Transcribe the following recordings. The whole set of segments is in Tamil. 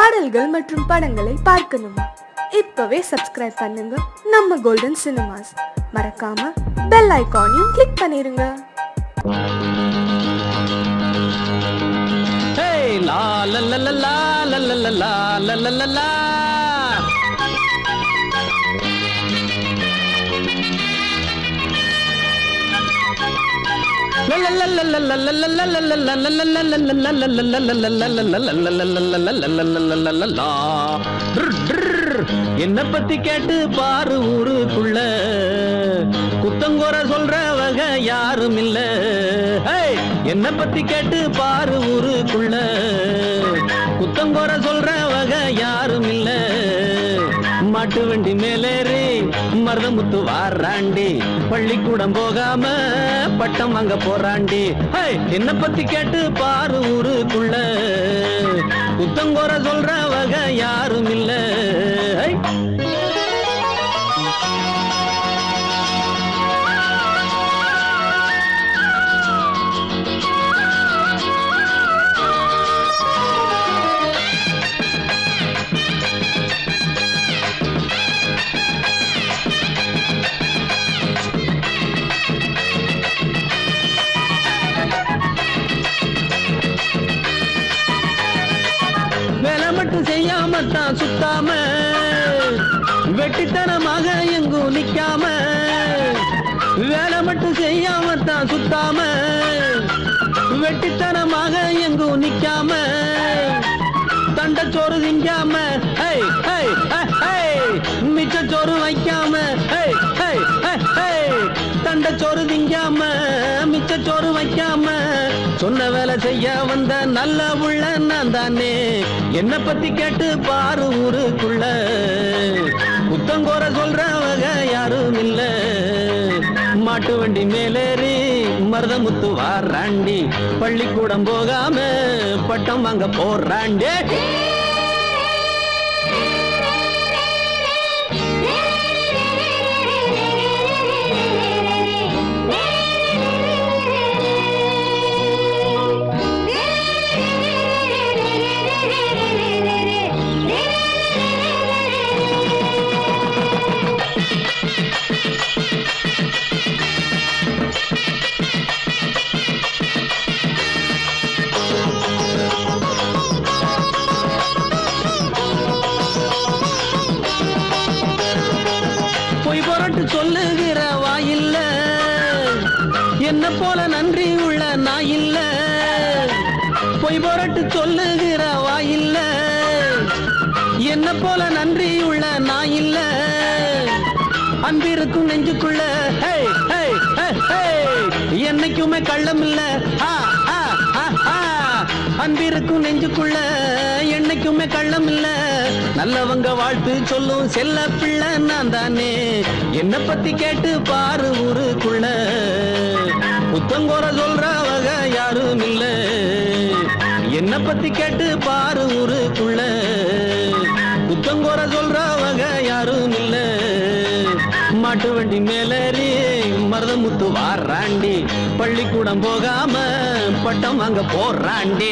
பாடல்கள் மற்றும் படங்களை பார்க்கணுமா இப்பவே சப்ஸ்கிரைப் பண்ணுங்க நம்ம கோல்டன் சினிமாஸ் மறக்காம பெல் ஐகானையும் கிளிக் பண்ணிருங்க Hey, la la la la la la la la la la la la la. La la la la la la la la la la la la la la la la la la la என்ன பத்தி கேட்டு பாரு ஊருக்குள்ள குத்தங்கோர சொல்ற வகை யாரும் இல்ல ஹேய், என்ன பத்தி கேட்டு பாரு ஊருக்குள்ள குத்தங்கோர சொல்ற வகை யாரும் இல்ல மாட்டு வண்டி மேலேறி மருதமுத்து வாராண்டி பள்ளிக்கூடம் போகாம பட்டம் வாங்க போறாண்டி ஹேய், என்ன பத்தி கேட்டு பாரு ஊருக்குள்ள குத்தங்கோர சொல்ற வகை யாரும் இல்ல ஹை. வேலை மட்டும் செய்யாம தான் சுத்தாம வெட்டித்தனமாக எங்கும் நிக்காம வேலை மட்டும் செய்யாம தான் சுத்தாம வெட்டித்தனமாக எங்கும் நிக்காம தண்டச்சோறு திங்காம ஹை ஹை ஹை மிச்சச்சோறு வைக்காம ஹை ஹை ஹை தண்டச்சோறு திங்காம மிச்சச்சோறு வைக்காம சொன்ன வேலை செய்ய வந்த நல்ல உள்ள நான் தானே என்ன பத்தி கேட்டு பாரு ஊருக்குள்ள புத்தங்கோர சொல்றவங்க யாரும் இல்ல மாட்டு வண்டி மேலேறி மருதமுத்து வாராண்டி பள்ளிக்கூடம் போகாம பட்டம் வாங்க போறாண்டே பொய் புரட்டு சொல்லுகிற வாயில்ல என்ன போல நன்றி உள்ள நாயில்ல பொய் புரட்டு சொல்லுகிற வாயில்ல என்ன போல நன்றி உள்ள நாயில்ல அன்பிருக்கும் நெஞ்சுக்குள்ள ஹே, ஹே, ஹே, ஹே. என்னைக்குமே கள்ளம் இல்ல ஆ, ஆ, ஆ, ஆ. அன்பிருக்கும் நெஞ்சுக்குள்ள என்னைக்குமே கள்ளம் இல்ல நல்லவங்க வாழ்த்து சொல்லும் செல்ல பிள்ளை நான் தானே என்ன பத்தி கேட்டு பாரு ஊருக்குள்ள புத்தங்கோர சொல்றவங்க யாரும் இல்ல என்ன பத்தி கேட்டு பாரு ஊருக்குள்ள புத்தங்கோர சொல்றவங்க யாரும் இல்ல மாட்டு வண்டி மேலேறி மருதமுத்து வாராண்டி பள்ளிக்கூடம் போகாம பட்டம் வாங்க போறாண்டி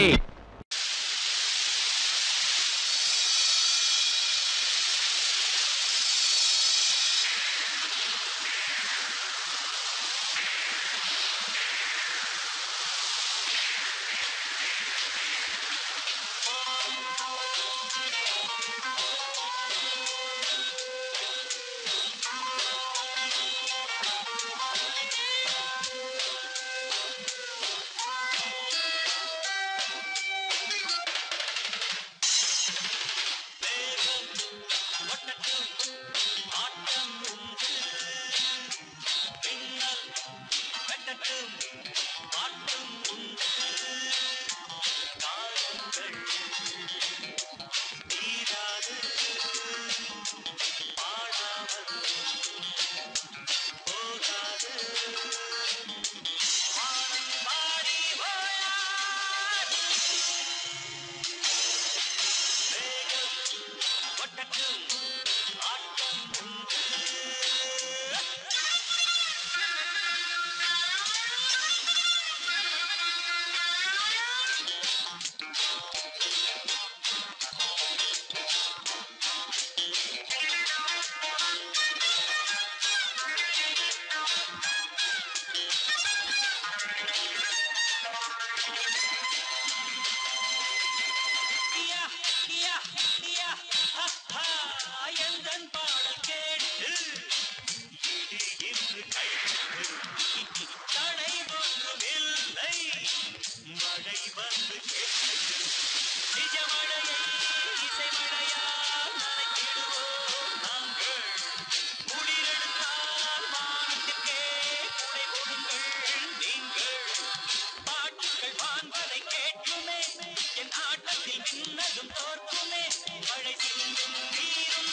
யா, ஹா, ஹா, எந்தன் பாடல் கேட்டு இடி இன்று கைவிட்டு தடை ஒன்றுமில்லை மழை வந்து கேட்டது நிஜ மழையை இசை மழையால் நனைத்திடுவோம் நாங்கள் குளிரெடுத்தால் வானத்திற்கே குடை கொடுங்கள் நீங்கள் பாட்டுகள் வான்வரை கேட்குமே என் ஆட்டத்தில் மின்னலும் தோற்குமே மழை சிந்தும் நீரும்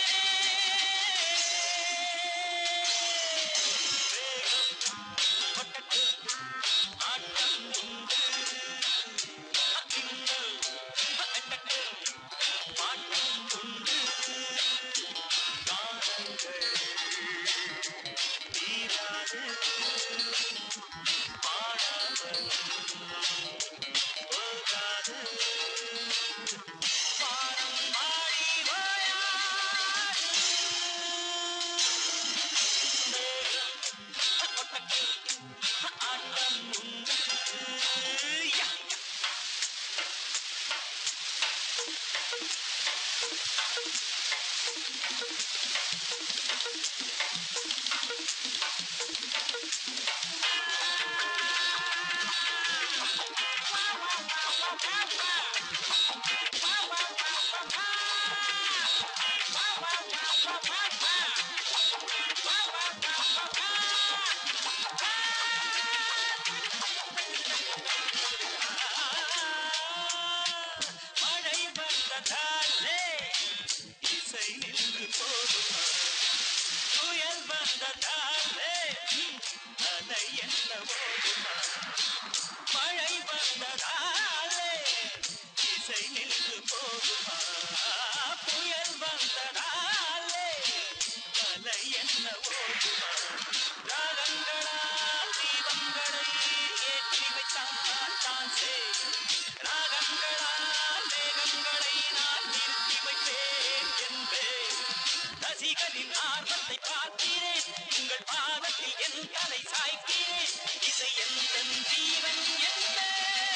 கொட்டட்டு ஆட்டம் உண்டு அக்கிங்கள் அக்கட்டட்டு பாட்டம் உண்டு காலங்கள் தீராது பாடாமல் போகாது பாரம் பாடி வாயாது ஆட்டம் உண்டு யா மழை வந்ததாலே இசை நின்று போகுமா புயல் வந்ததாலே அலை என்ன ஓடுமா மழை வந்ததாலே இசை நின்று போகுமா புயல் வந்ததாலே அலை என்ன ஓடுமா ராகங்களால் தீபங்களை ஏற்றி வைத்தான் தான் செய் ராகங்களால் மேகங்களை நான் நிறுத்தி வைப்பேன் என்பேன் ரசிகரின் ஆர்வத்தை பார்க்கிறேன் உங்கள் பாதத்தில் என் கலை சாய்க்கிறேன் இசை என் ஜீவன் என்பேன்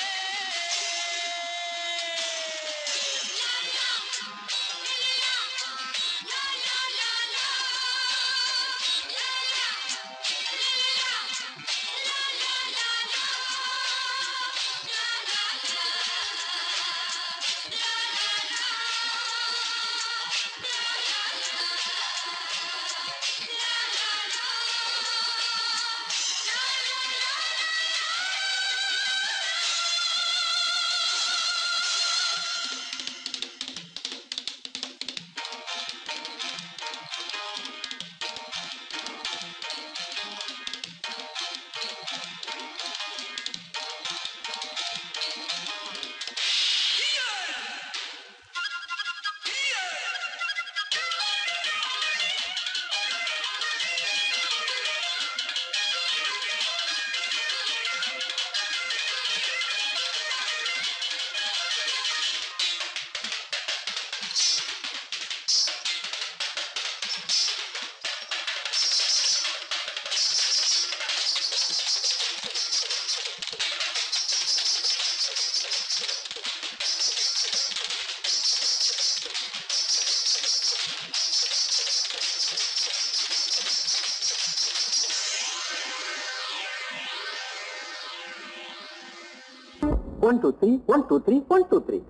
One, two, three, one, two, three, one, two, three.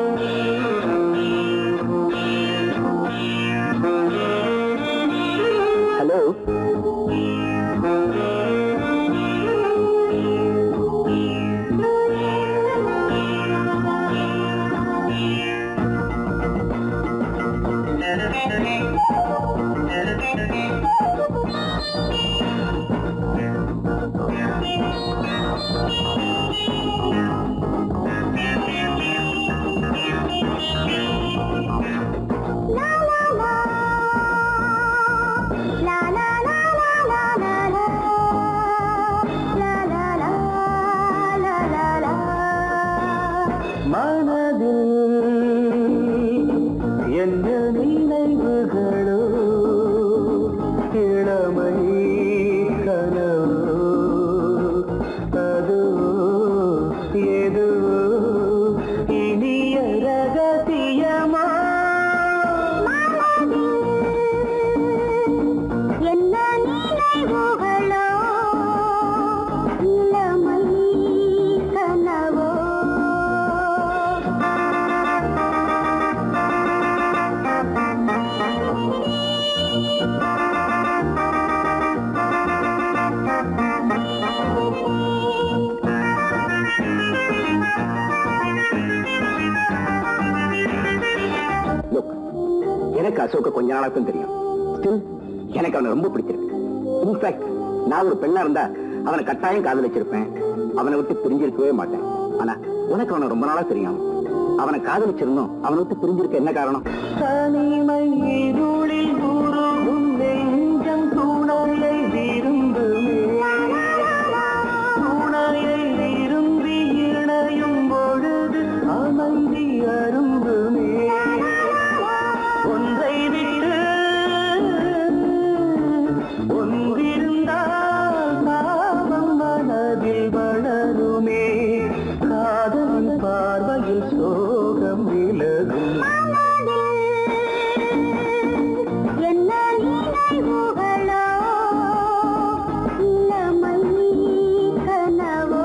Hello? மனதில் என்ன நினைவுகளோ எனக்கு அசோக கொஞ்ச நாளாக்கும் தெரியும் Still, எனக்கு அவனை ரொம்ப பிடிச்சிருக்கு இன்ஃபேக்ட் நான் ஒரு பெண்ணா இருந்தா அவனை கட்டாயம் காதலிச்சிருப்பேன் அவனை விட்டு பிரிஞ்சிருக்கவே மாட்டேன் ஆனா உனக்கு அவனை ரொம்ப நாளா தெரியும் அவனை காதலிச்சிருந்தோம் அவனை விட்டு பிரிஞ்சிருக்க என்ன காரணம் தனிமை இருளில் உருகும் நெஞ்சம் துணையை விரும்புமே துணையை விரும்பி இணையும் பொழுது அமைதி அரும்புமே ஒன்றை விட்டு ஒன்றிருந்தால் பாவம் மனதில் வளருமே காதலின் பார்வையில் சோகம் விலகும் என்ன நினைவுகளோ இளமை கனவோ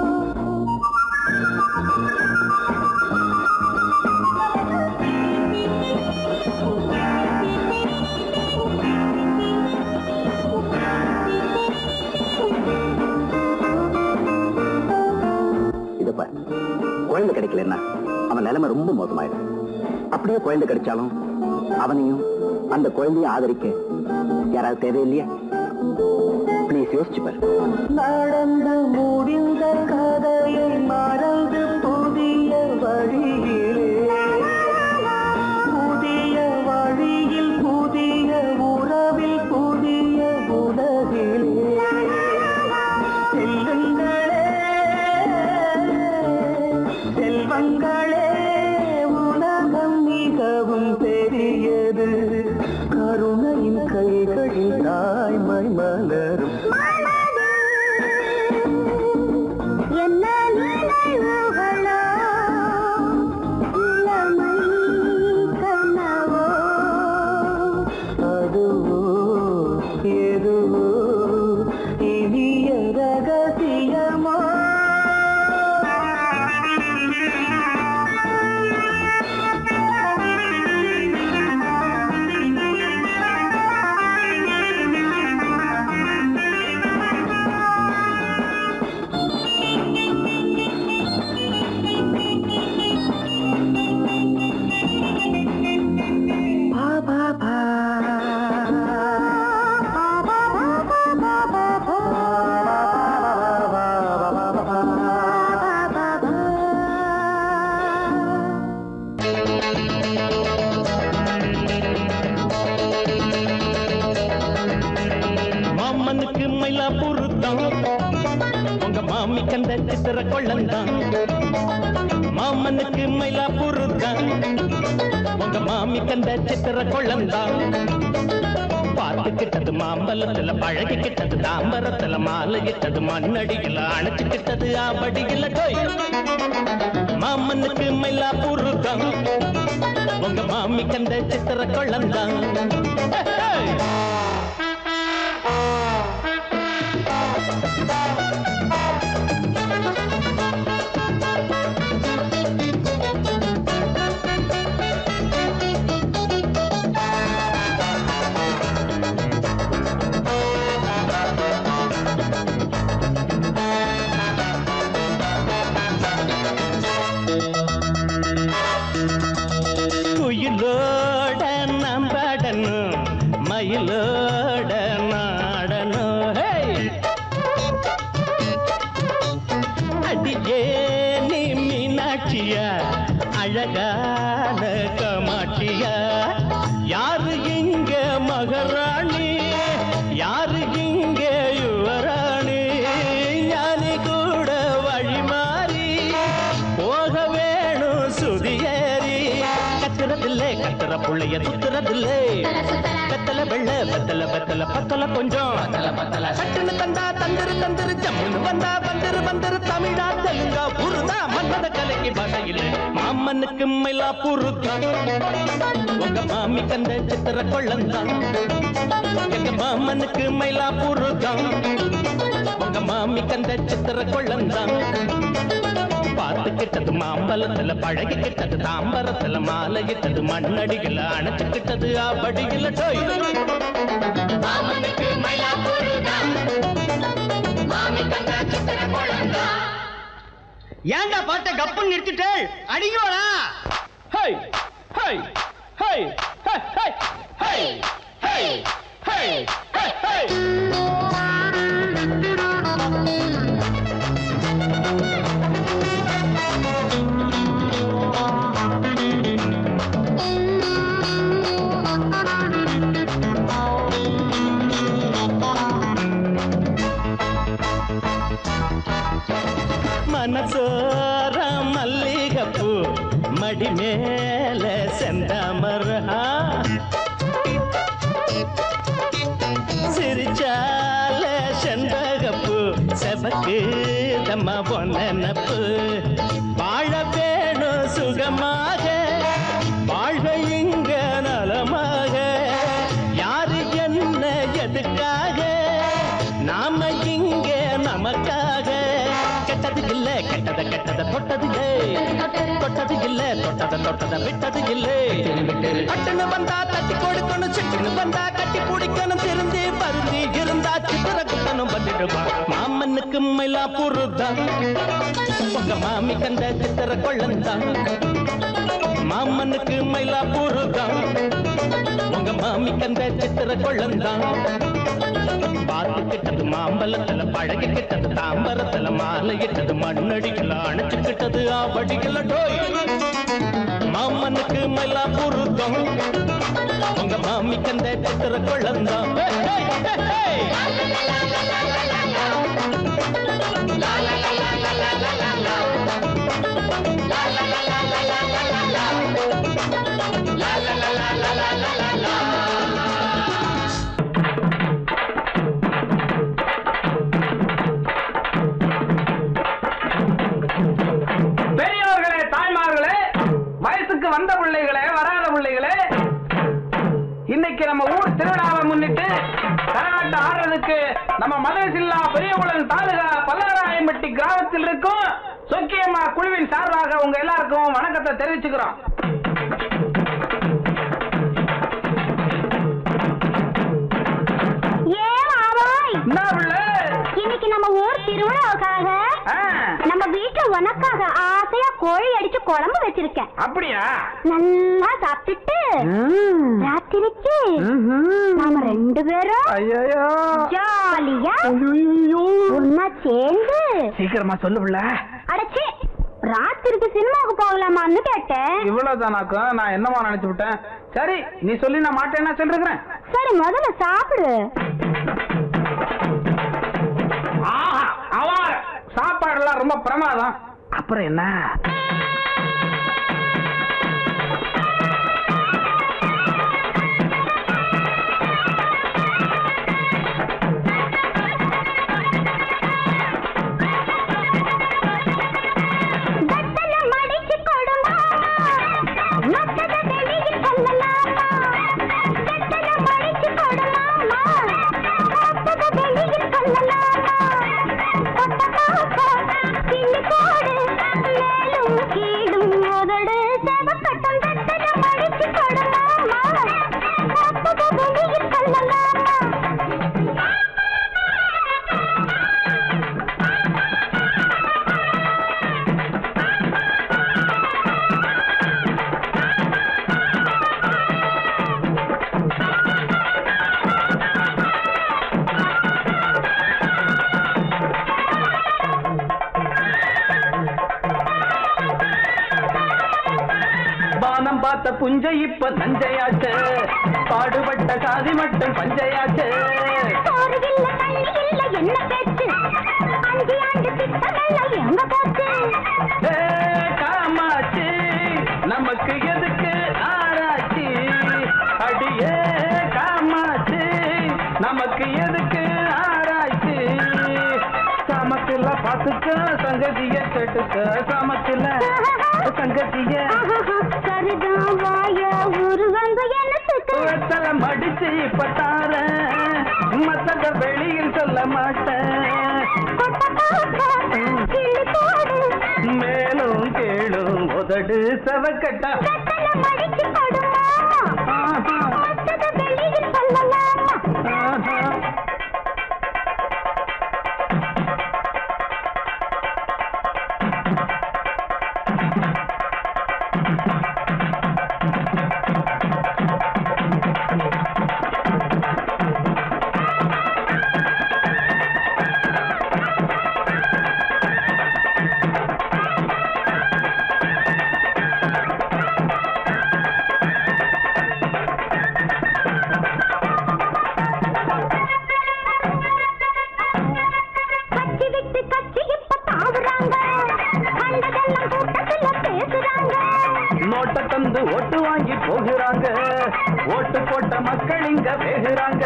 இத பாரு குழந்தை கிடைக்கலன்னா அவன் நிலைமை ரொம்ப மோசமாயிடும் அப்படியே குழந்தை கிடைச்சாலும் அவனையும் அந்த குழந்தையும் ஆதரிக்க யாராவது தேவையில்லையா ப்ளீஸ் யோசிச்சு பாரு நடந்து முடிந்த கதையை மறந்து புதிய வழியிலே புதிய வழியில் புதிய உறவில் புதிய உலகிலே செல்லுங்களே செல்வங்களே உலகம் மிகவும் பெரியது கருணையின் கைகளில் தாய்மை மலரும் என்ன நினைவுகளோ இளமை கனவோ அதுவோ எதுவோ இனிய ரகசியமோ பா பா பா மாமனுக்கு மயிலாப்பூர் தான் உங்க மாமி கண்ட சித்திர கொள்ளந்தான் மாமனுக்கு மயிலாப்பூர் தான் உங்க மாமி கண்ட சித்திர கொள்ளந்தான் பார்த்துக்கிட்டது மாம்பலத்துல பழகிக்கிட்டது தாம்பரத்துல மாலையிட்டது மண்ணடியில அணைச்சுக்கிட்டது ஆபடியில டோய் மாமனுக்கு மயிலாப்பூர் தான் உங்க மாமி கண்ட சித்திர கொள்ளந்தான் குயிலோட நம்படணும் மயிலோட நாடணும் ஹே! அடியே நீ மீனாட்சியா அழகான கமாட்சியா யாரு இங்க மகாராணி யாரு இங்க யுவராணி ஞானி கூட வழி மாறி போக வேணும் சுதியேறி கத்துறதில்லை கத்துற புள்ளைய சுத்துறதில்லை வெத்தல வெள்ள வெத்தல வெத்தல பத்தல கொஞ்சம் சட்டுன்னு தந்தா தந்திரு தந்திரு ஜம்முன்னு வந்தா வந்திரு வந்திரு தமிழா தெலுங்கா புருதா மன்மத கலைக்கு பாஷையில் மாமனுக்கு மயிலா புருதான் உங்க மாமி கந்த சித்திர கொள்ளந்தான் எங்க மாமனுக்கு மயிலா புருதான் உங்க மாமி கந்த சித்திர கொள்ளந்தான் பார்த்துக்கிட்டது மாம்பலத்துல பழகிக்கிட்டது தாம்பரத்துல மாலையிட்டது மண்ணடிகள அணைச்சுக்கிட்டது ஆபடிகள டோய் ஏன்டா பாட்ட கப்புன்னு நிறுத்திட்டு அடிக்கோடா ஹை ஹை ஹை hey, hey, hey, hey, hey. மனசோர மல்லிகப்பூ மடி மேல செந்தாமர சிரிச்சால செண்பகப்பூ செபக்கு தம்மா பொன்னப்பு வாழ வேணும் சுகமாக வாழ்வை இங்க நலமாக யாரு என்ன எதுக்காக நாம இங்க நமக்காக கெட்டது இல்ல கெட்டத கெட்டத தொட்டது இல்ல தொட்டது இல்ல தொட்டத தொட்டத விட்டது இல்ல அட்டுன்னு வந்தா தட்டி கொடுக்கணும் சிட்டுன்னு வந்தா கட்டி பிடிக்கணும் திருந்தி பருந்தி இருந்தா சித்திர குத்தனும் பண்ணிடுவான் மாமனுக்கு மயிலா புருதான் உங்க மாமி கண்ட சித்திர கொள்ளந்தான் மாமனுக்கு மயிலா புருதான் உங்க மாமி கண்ட சித்திர கொள்ளந்தான் பார்த்து கிட்டது மாம்பழத்துல பழகி கிட்டது தாம்பரத்துல மாலை இட்டது மண்ணடிக்கல அணைச்சுக்கிட்டது ஆபடிக்கல டோய் மாமனுக்கு மயிலா புருதம் உங்க மாமி கந்த சித்திர கொள்ளந்தான் ஹே, ஹே, ஹே, ஹே. பெரியவர்களே தாய்மார்களே வயசுக்கு வந்த பிள்ளைகளே வராத பிள்ளைகளே இன்னைக்கு நம்ம ஊர் திருவிழாவை முன்னிட்டு கரகாட்டம் ஆடுறதுக்கு நம்ம மதரசில்லா பெரியகுளம் தாலுகா பல்லாராயம்பட்டி கிராமத்தில் இருக்கும் சொக்கியம்மா குழுவின் சார்பாக உங்க எல்லாருக்கும் வணக்கத்தை தெரிவிச்சுக்கிறோம் ஏ மாமாய் என்ன பிள்ளை இன்னைக்கு நம்ம ஊர் திருவிழாவுக்காக ஆ, நம்ம வீட்டுல உனக்காக ஆசையா கோழி அடிச்சு குழம்பு வச்சிருக்கேன் அப்படியா நல்லா சாப்பிட்டுட்டு ராத்திரிக்கு நாம ரெண்டு பேரும் ஐயோ ஜாலியா ஒன்னா சேர்ந்து சீக்கிரமா சொல்லு பிள்ளை அடைச்சி ராத்திரிக்கு சினிமாவுக்கு போகலாமான்னு கேட்டேன் இவ்வளவுதானாக்கும் நான் என்னமா நினைச்சு விட்டேன் சரி நீ சொல்லி நான் மாட்டேன்னா சொல்லிருக்கிறேன் சரி முதல்ல சாப்பிடு ஆஹா அவார சாப்பாடுலாம் ரொம்ப பிரமாதம் அப்புறம் என்ன வெத்தல மடிச்சு கொடுமா மத்தத வெளியில் சொல்லலாமா வெத்தல மடிச்சு கொடுமாமா மத்தத வெளியில் சொல்லலாமா கொட்ட பாப்பா கிள்ளி போடு மேலும் கீழும் உதடு செவக்கட்டும் வெத்தல மடிச்சு கொடுமாமா மத்தத வெளியில் சொல்லலாமா பானம் பார்த்த புஞ்சை இப்ப நஞ்சையாச்சு பாடுபட்ட சாதி மட்டும் பஞ்சையாச்சு சோறு இல்ல தண்ணி இல்ல என்ன பேச்சு அஞ்சு ஆண்டு திட்டமெல்லாம் எங்க போச்சு ஏ, காமாட்சி நமக்கு எதுக்கு ஆராய்ச்சி அடியே காமாட்சி நமக்கு எதுக்கு ஆராய்ச்சி சமத்துல பாத்துக்க சங்கதிய கேட்டுக்க சமத்துல சங்கதிய சரிதான் வாய உருவங்க என்னத்துக்கு வெத்தல மடிச்சு இப்ப தார மத்தத வெளியில் சொல்ல மாட்டேன் கொட்ட பாப்பா கிள்ளி போடு மேலும் கேளும் உதடு செவக்கட்டா வெத்தல மடிச்சு கொடுமா ஆஹா, மத்தத வெளியில் சொல்லலாமா ஆஹா. ஓட்டு வாங்கி போகிறாங்க ஓட்டு போட்ட மக்கள் இங்க பேசுறாங்க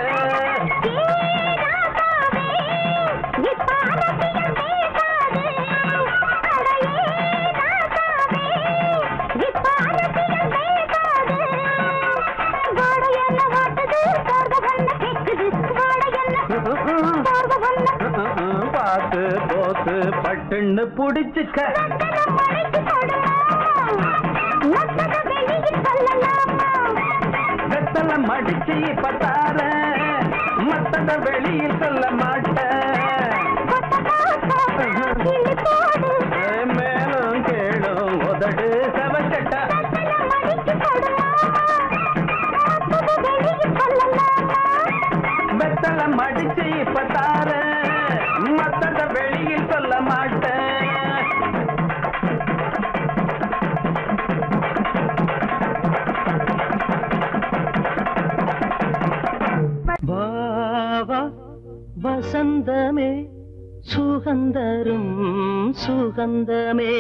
பார்த்து போத்து பட்டுன்னு புடிச்சுக்க வெத்தல மடிச்சு இப்ப தாரேன் மத்தத வெளியில் சொல்ல மாட்டேன் மேலும் கேளும் உதடு செவக்கட்ட வெத்தல மடிச்சு இப்ப தாரேன் மத்தத வெளியில் சொல்ல மாட்டேன் வாவா வசந்தமே சுகந்தரும் சுகந்தமே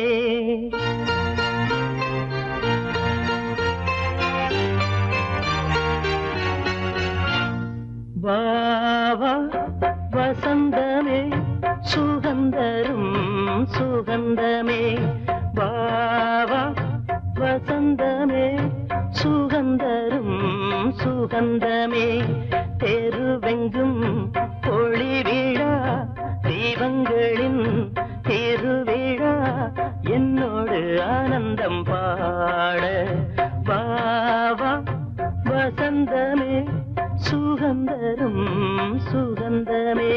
வாவா வசந்தமே சுகந்தரும் சுகந்தமே வாவா வசந்தமே சுகந்தரும் சுகந்தமே தெருவெங்கும் ஒளி விழா தீபங்களின் திருவிழா என்னோடு ஆனந்தம் பாட வாவா வசந்தமே சுகந்தரும் சுகந்தமே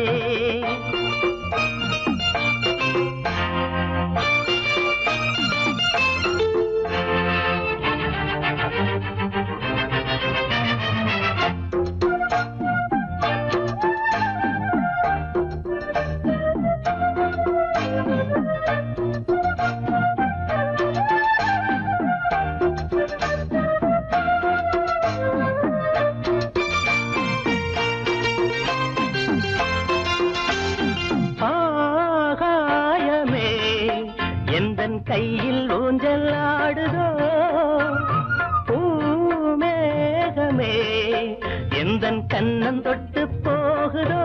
ஆகாயமே எந்தன் கையில் ஊஞ்சல் ஆடுதோ பூமேகமே எந்தன் கண்ணன் தொட்டு போகுதோ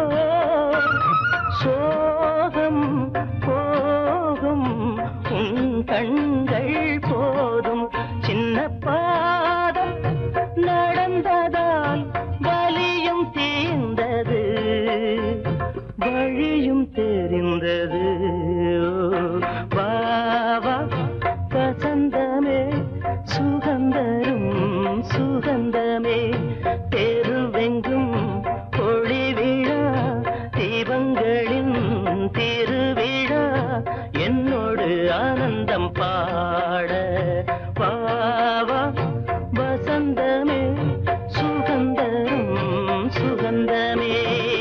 சோகம் போகும் உன் கண்கள் போதும் சின்ன பாதம் நடந்ததால் வலியும் தீர்ந்தது வழியும் தெரிந்தது வா வா வசந்தமே சுகந்தரும் சுகந்தமே தெருவெங்கும் ஒளி விழா தீபங்களின் திருவிழா என்னோடு ஆனந்தம் பாட வா வா வசந்தமே சுகந்தரும் சுகந்தமே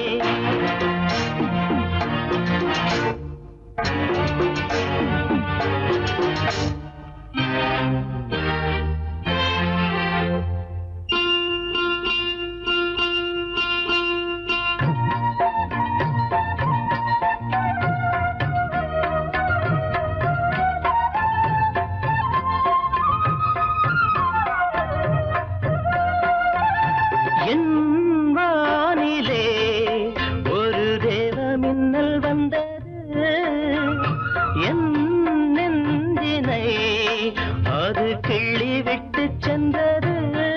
என் வானிலே ஒரு தேவ மின்னல் வந்தது என் நெஞ்சினை அது கிள்ளி விட்டு சென்றது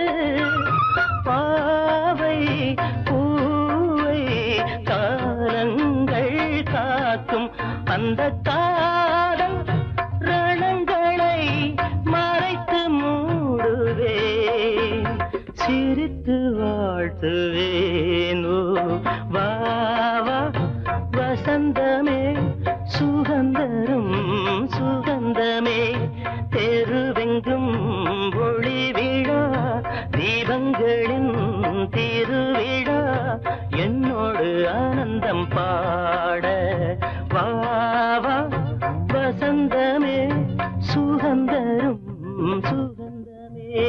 பாவை பூவை காலங்கள் காக்கும் அந்த காதல் ரணங்களை மறைத்து மூடுவே சிரித்து வாழ்த்துவேனோ வா வா வசந்தமே சுகந்தரும் சுகந்தமே தெருவெங்கும் ஒளி விழா தீபங்களின் திருவிழா என்னோடு ஆனந்தம் பாட வா வா வசந்தமே சுகந்தரும் சுகந்தமே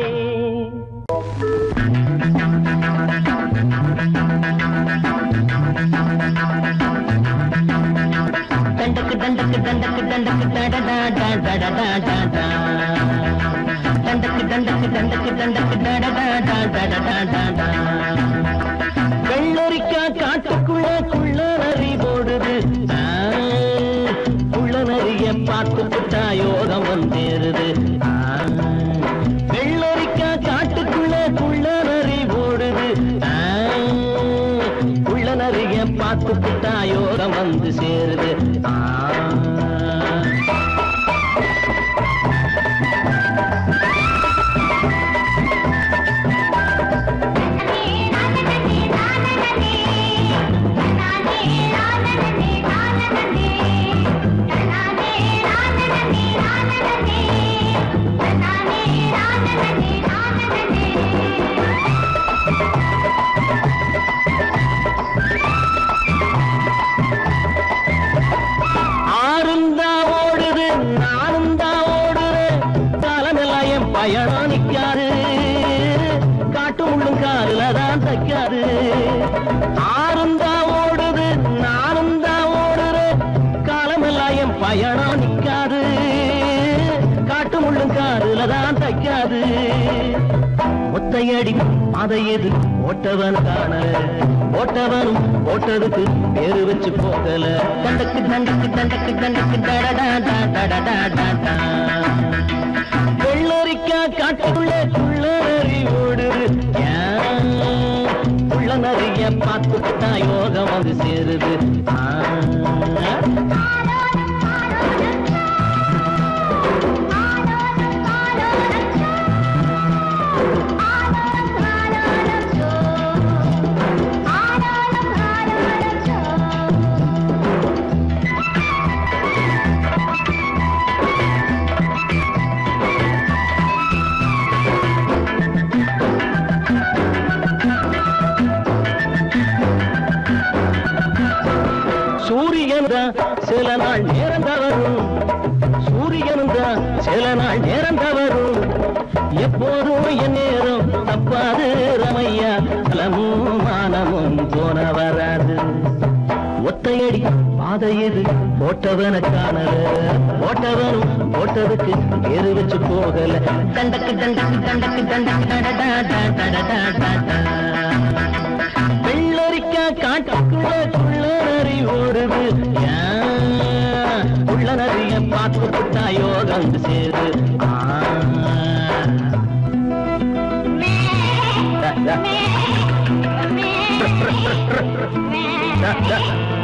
தண்டக்கு தண்டக்கு தண்டக்கு தண்டக்கு தடடா டா டடடா டா டா. தண்டக்கு தண்டக்கு தண்டக்கு தண்டக்கு டடடா டடடா டடடா வெள்ளரிக்கா காட்டுக்குள்ள குள்ள நரி போடுது ஆ, குள்ள நரிய பார்த்து புட்டா யோகம் வந்தேருது ஆ, வெள்ளரிக்கா காட்டுக்குள்ள குள்ள நரி போடுது ஆ, குள்ள நரிய பார்த்து புட்டா யோகம் வந்து சேருது ஆ ஆறுந்தா ஓடுது நானும் தான் ஓடுறேன் காலமெல்லாம் என் பயணம் நிக்காது காட்டு முள்ளும் காலில் தான் தைக்காது ஆறுந்தா ஓடுது நானும் தான் ஓடுறேன் காலமெல்லாம் என் பயணம் நிக்காது காட்டு முள்ளும் காலில் தான் தைக்காது ஒத்தையடி அதை எது ஓட்டவன் காணல ஓட்டவனும் ஓட்டதுக்கு பேரு வச்சு போகல தண்டக்கு தண்டக்கு தண்டக்கு தண்டக்கு டடடா டடடா டடடா வெள்ளரிக்கா காட்டுக்குள்ள குள்ள நரி ஓடுது ஏன் உள்ள நரிய பார்த்துக்கிட்டா யோகம் வந்து சேருது ஆ. சூரியன் தான் சில நாள் நேரம் தவறும் சூரியன் தான் சில நாள் நேரம் தவறும் எப்போதும் என் நேரம் தப்பாது ரமையா பலமும் மானமும் போன வராது ஒத்தையடி பாதை எது போட்டவன காணல போட்டவனும் போட்டதுக்கு பேரு வச்சு போகல தண்டக்கு தண்டக்கு தண்டக்கு தண்டக்கு டடடா டடடா டடடா வெள்ளரிக்கா காட்டுக்குள்ள குள்ள நரி ஓடுது ஏன் உள்ள நரிய பார்த்து புட்டா யோகம் சேரு ஆ. ட, ட. ட, ட.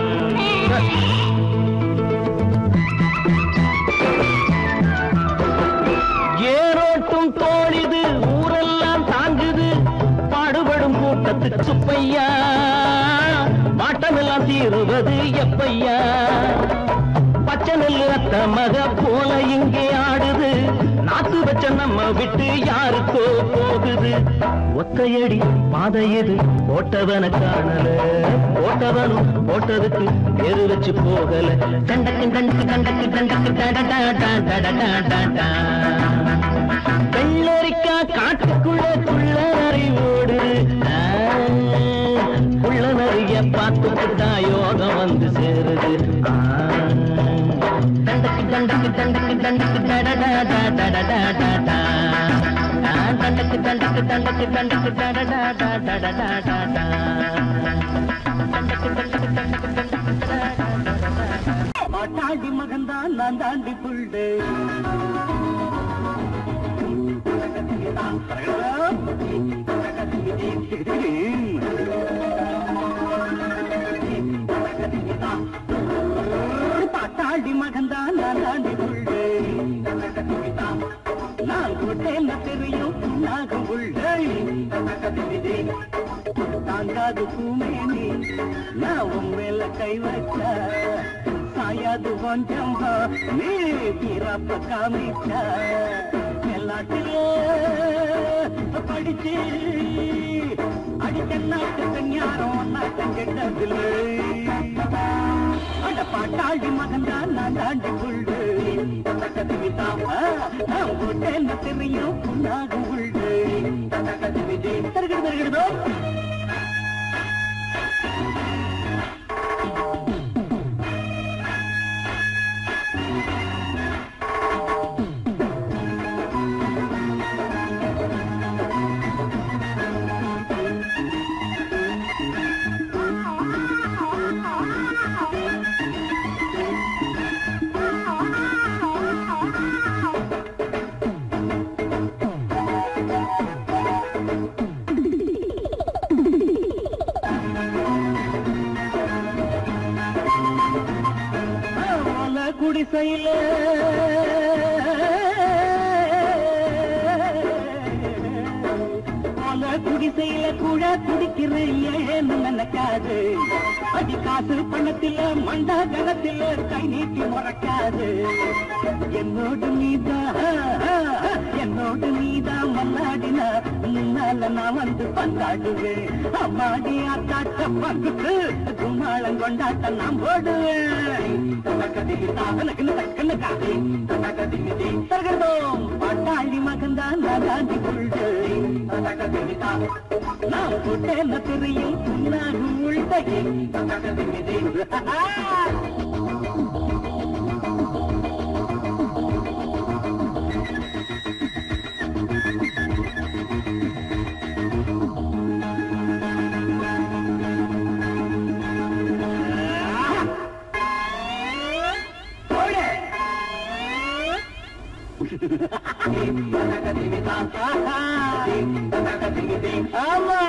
ஏரோட்டும் தோழிது ஊரெல்லாம் தாங்குது பாடுபடும் கூட்டத்துக்கு சுப்பையா மாட்டமெல்லாம் தீருவது எப்பையா பச்சை நெல்லு அத்த மக போல இங்கே ஆடுது நாத்து வச்ச நம்ம விட்டு யாருக்கோ போகுது ஒத்தையடி பாதையது போட்டவன காணல போட்டவனும் போட்டதுக்கு பேரு வச்சு போகல தண்டக்கு தண்டக்கு தண்டக்கு தண்டக்கு டடடா டடடா டடடா வெள்ளரிக்கா காட்டுக்குள்ள குள்ள நரி ஓடுது ஆ, குள்ள நரிய பார்த்துக்கிட்டா யோகம் வந்து சேருது ஆ. தண்டக்கு தண்டக்கு தண்டக்கு தண்டக்கு டடடா டடடா டடா. ஆ, தண்டக்கு தண்டக்கு தண்டக்கு தண்டக்கு டடடா டடடா டடா. தண்டக்கு தண்டக்கு தண்டக்கு தண்டக்கு டடடா மாட்டாண்டி மகன்தான் நான் தாண்டி புள்ளு பாட்டாண்டி மகன்தான் நான் தாண்டி புள்ளு நான் கொட்டேன் தெரியும் நாகும் புள்ளை தாங்காது பூமேனி நான் உன் மேல கை வச்ச சாயாது கொஞ்சம் நீ பிறப்ப காமிச்ச எல்லாத்திலே படிச்சு அடிக்க நாட்டு ஞானம் நாட்டம் கெட்டதில்லை அட பாட்டாளி மகன் தான் நான் தாண்டி புள்ளு நான் போட்டேன் தெரியும் புண்ணாக உள்ள தருகிறது தருகிறதோ குடிசையில போல குடிசையில கூட குடிக்கிற ஏன்னு நினைக்காது அடி காசு பணத்தில மண்டா கணத்தில கை நீட்டி முறைக்காது என்னோடு நீதான் என்னோடு நீதான் மல்லாடினா முன்னால நான் வந்து பந்தாடுவேன் அம்மாடி ஆத்தாட்ட பங்குக்கு கும்மாளம் கொண்டாட்ட நான் போடுவேன் தகர்ந்தோம் பட்டாளி மகன்தான் நாடாண்டி கொள்டு நான் போட்டேன் தெரியும் நான் உள்தகை ஆமா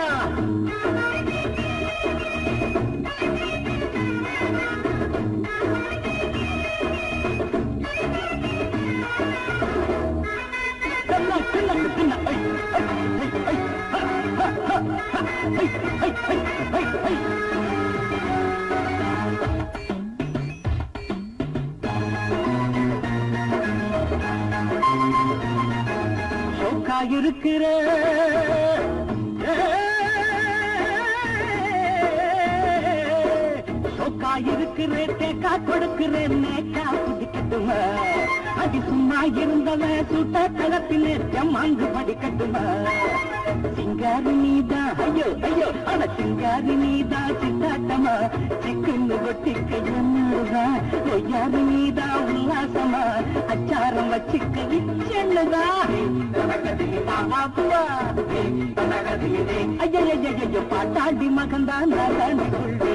சின்ன சின்ன சின்ன ஐ, ஐ, ஐ, ஐ, ஹ, ஹ, ஹ, ஹ, ஐ, ஐ, ஐ, ஐ, ஐ. சோக்கா இருக்கிற சோக்கா இருக்கிற தேக்கா கொடுக்கிறேன் நேக்கா குடிக்கட்டுமா அடி சும்மா இருந்தவன் சுட்ட கலப்பிலே ஜம்மாங்கு படிக்கட்டுமா சிங்காரி நீதான் ஐயோ ஐயோ ஆனா சிங்காரி நீதான் சித்தாட்டமா சிக்குன்னு கொட்டிக்க என்னதான் ஒய்யாரி நீதான் உல்லாசமா அச்சாரம் வச்சுக்க இச்செண்ணுதா அப்பா ஐயோ ஐயோ பாட்டாண்டி மகன்தான் நான் கொள்வே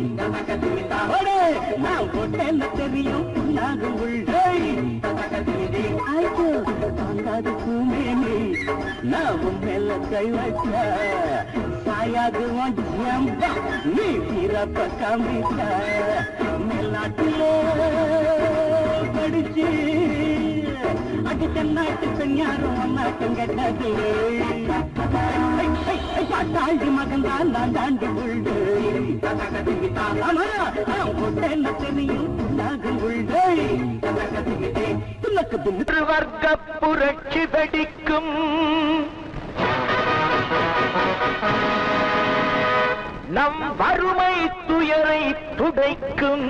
நான் போட்டேன் தெரியும் புண்ணாக உள்ளே ஐயோ தாங்காது பூமேனி நான் உன் மேல கை வச்ச சாயாது உன் ஜம்பா நீ பிறப்ப காமிச்ச மேல்நாட்டிலே படிச்சு அடி தென்னாட்டு பெண் யாரும் ஒன்னாட்டம் கெட்டது பாட்டாண்டி மகன் தான் நான் தாண்டி உண்டு ஆமா நான் போட்டேன் தெரியும் புண்ணாக உள்ளே துணக்கு துணு வர்க்க புரட்சி வெடிக்கும் நம் வறுமை துயரை துடைக்கும்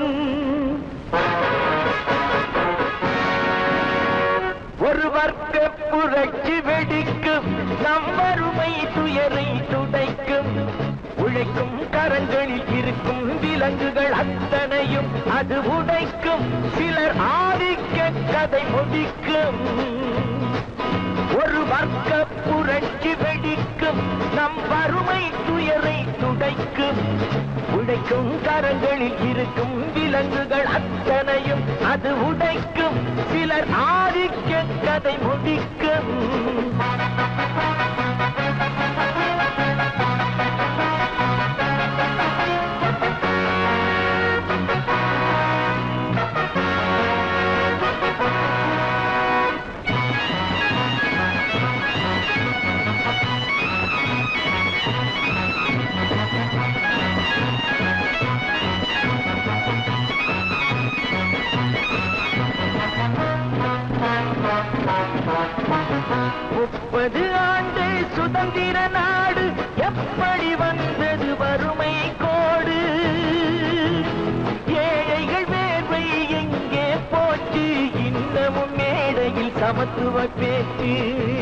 ஒரு வர்க்க புரட்சி வெடிக்கும் நம் வறுமை துயரை துடைக்கும் உழைக்கும் கரங்களில் இருக்கும் விலங்குகள் அத்தனையும் அது உடைக்கும் சிலர் ஆதிக்க கதை முடிக்கும் ஒரு வர்க்க புரட்சி வெடிக்கும் நம் வறுமை துயரை துடைக்கும் உடைக்கும் கரங்களில் இருக்கும் விலங்குகள் அத்தனையும் அது உடைக்கும் சிலர் ஆதிக்க கதை முடிக்கும் முப்பது ஆண்டு சுதந்திர நாடு எப்படி வந்தது வறுமை கோடு ஏழைகள் வேர்வை எங்கே போச்சு இன்னமும் மேடையில் சமத்துவ பேச்சு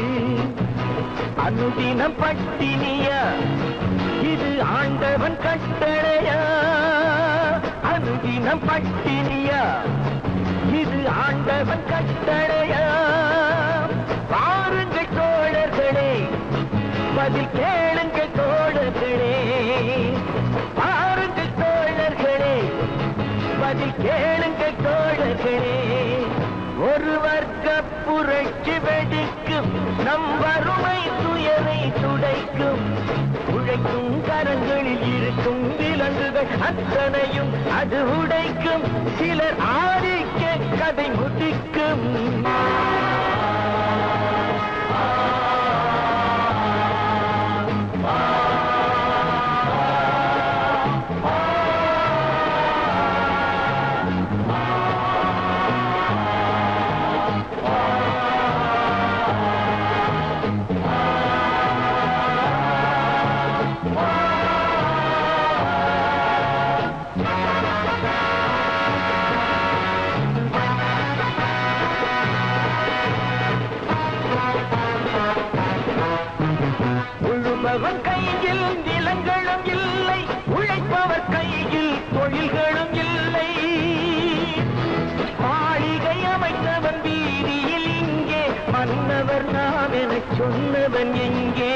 அனுதினம் பட்டினியா இது ஆண்டவன் கட்டளையா அனுதினம் பட்டினியா இது ஆண்டவன் கட்டளையா பாருங்கள் தோழர்களே பதில் கேளுங்கள் தோழர்களே பாருங்கள் தோழர்களே பதில் கேளுங்கள் தோழர்களே ஒரு வர்க்க புரட்சி வெடிக்கும் நம் வறுமை துயரை துடைக்கும் உழைக்கும் கரங்களில் இருக்கும் விலங்குகள் அத்தனையும் அது உடைக்கும் சிலர் ஆதிக்க கதை முடிக்கும் உழுபவன் கையில் நிலங்களும் இல்லை உழைப்பவர் கையில் தொழில்களும் இல்லை மாளிகை அமைத்தவன் வீதியில் இங்கே மன்னவர் நாம் எனச் சொன்னவன் எங்கே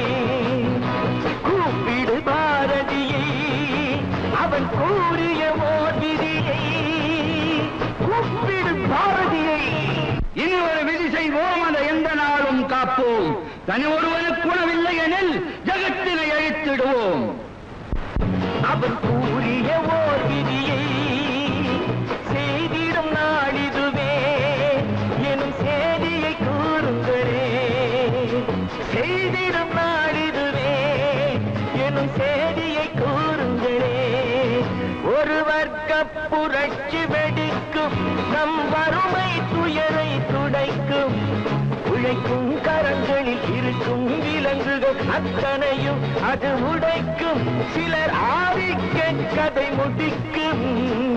கூப்பிடு பாரதியை அவன் கூறிய ஓர் விதியை கூப்பிடு பாரதியை இனி ஒரு விதி செய்வோம் அதை எந்த நாளும் காப்போம் தனி ஒருவனுக்கு குணமில்லை எனில் ஜகத்தினை அழித்திடுவோம் அவன் கூறிய ஓர் விதியை செய்திடும் நாளிதுவே எனும் செய்தியை கூறுங்களே செய்திடும் நாளிதுவே எனும் செய்தியை கூறுங்களே ஒரு வர்க்க புரட்சி வெடிக்கும் நம் வறுமை துயரை துடைக்கும் உழைக்கும் கரங்களில் இருக்கும் விலங்குகள் அத்தனையும் அது உடைக்கும் சிலர் ஆதிக்க கதை முடிக்கும்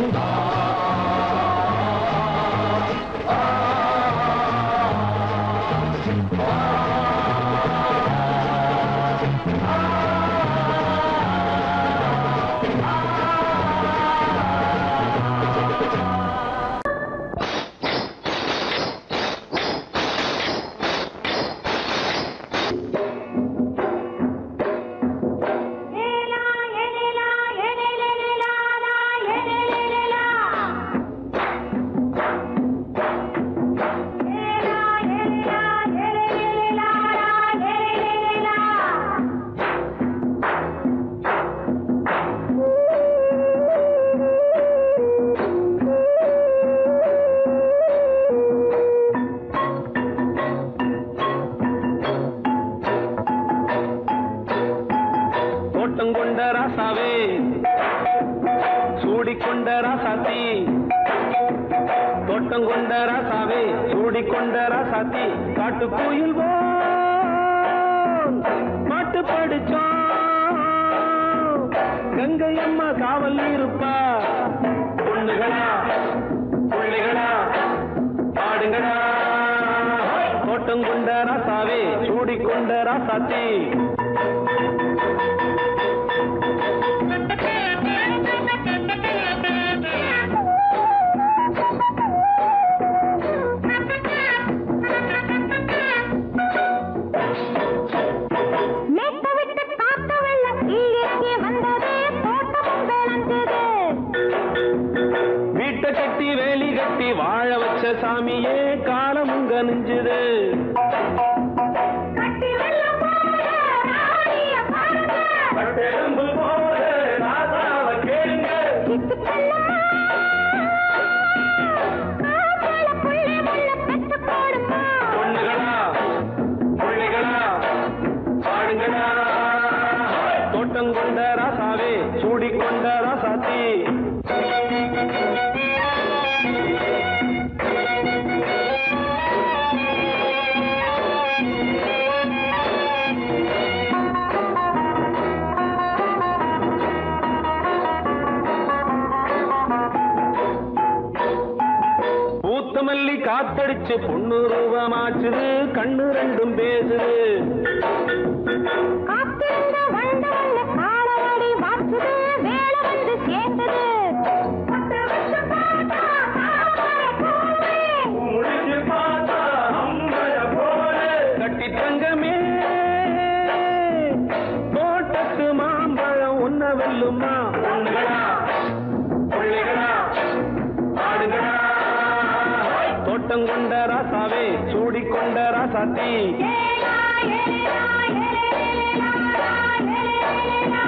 தோட்டம் கொண்ட ராசாவே சூடிக்கொண்ட ராசாத்தி தோட்டம் கொண்ட ராசாவே சூடிக்கொண்ட ராசாத்தி காட்டு கோயில் மாட்டு படிச்சோம் கங்கை அம்மா காவல் இருப்பா பொண்ணுகளா பிள்ளைகளா பாடுங்களா தோட்டம் கொண்ட ராசாவே சூடிக்கொண்ட ராசாத்தி மேட்ட விட்டு காத்த வெள்ளம் கீழே வந்தது தோட்டமும் விளைஞ்சது வீட்டை கட்டி வேலி கட்டி வாழ வச்ச சாமியே காலம் கனிஞ்சுது கட்டி வெள்ளம் போல ராணிய பாருங்க பட்டெலும்பு போல ராசாவ கேளுங்க சித்து பெண்ணம்மா காப்பாள புள்ளை முள்ள பெற்று போடுமா பொண்ணுகளா பிள்ளைகளா பாடுங்களா தோட்டம் கொண்ட ராசாவே சூடிக்கொண்ட ராசாத்தி பூத்த மல்லி காத்தடிச்சு பொண்ணு ரூபமாச்சுது கண்ணு ரெண்டும் பேசுது காத்திருந்த வண்டு வந்து காலவாடி வாச்சுது வேலை வந்து சேர்ந்தது பத்து வருஷம் பார்த்தா காவலை போவே. முடிச்சு பார்த்தா அம்பல போல கட்டி தங்கமே தோட்டத்து மாம்பழம் உன்ன வெல்லுமா பொண்ணுகளா பிள்ளைகளா ஆடுகளா தோட்டம் கொண்ட ராசாவே சூடிக்கொண்ட ராசாத்தி ஏலா, ஏலா, ஏலேலா, ஏலேலா.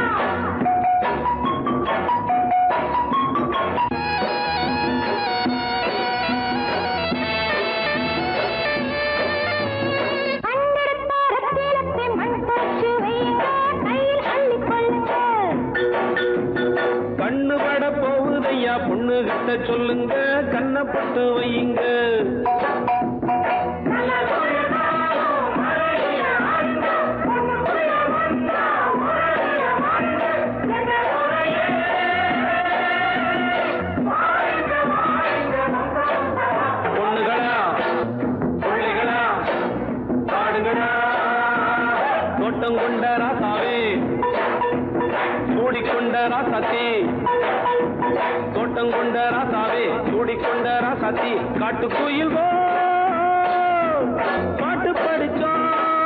சொல்லுங்க கண்ணப்பட்டு வையுங்க பொண்ணுகளா பிள்ளைகளா காடுகளா தோட்டம் கொண்ட ராசாவே சூடிக்கொண்ட ராசாத்தி தோட்டம் கொண்ட ராசாவே சூடிக்கொண்ட ராசாத்தி காட்டுக்குயில் போ பாட்டு படிச்சோம்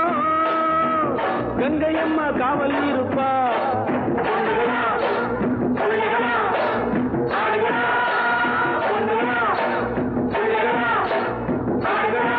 கங்கையம்மா காவல் இருப்பா பொண்ணுகளா, பிள்ளைகளா, ஆடுகளா, பொண்ணுகளா, பிள்ளைகளா, ஆடுகளா.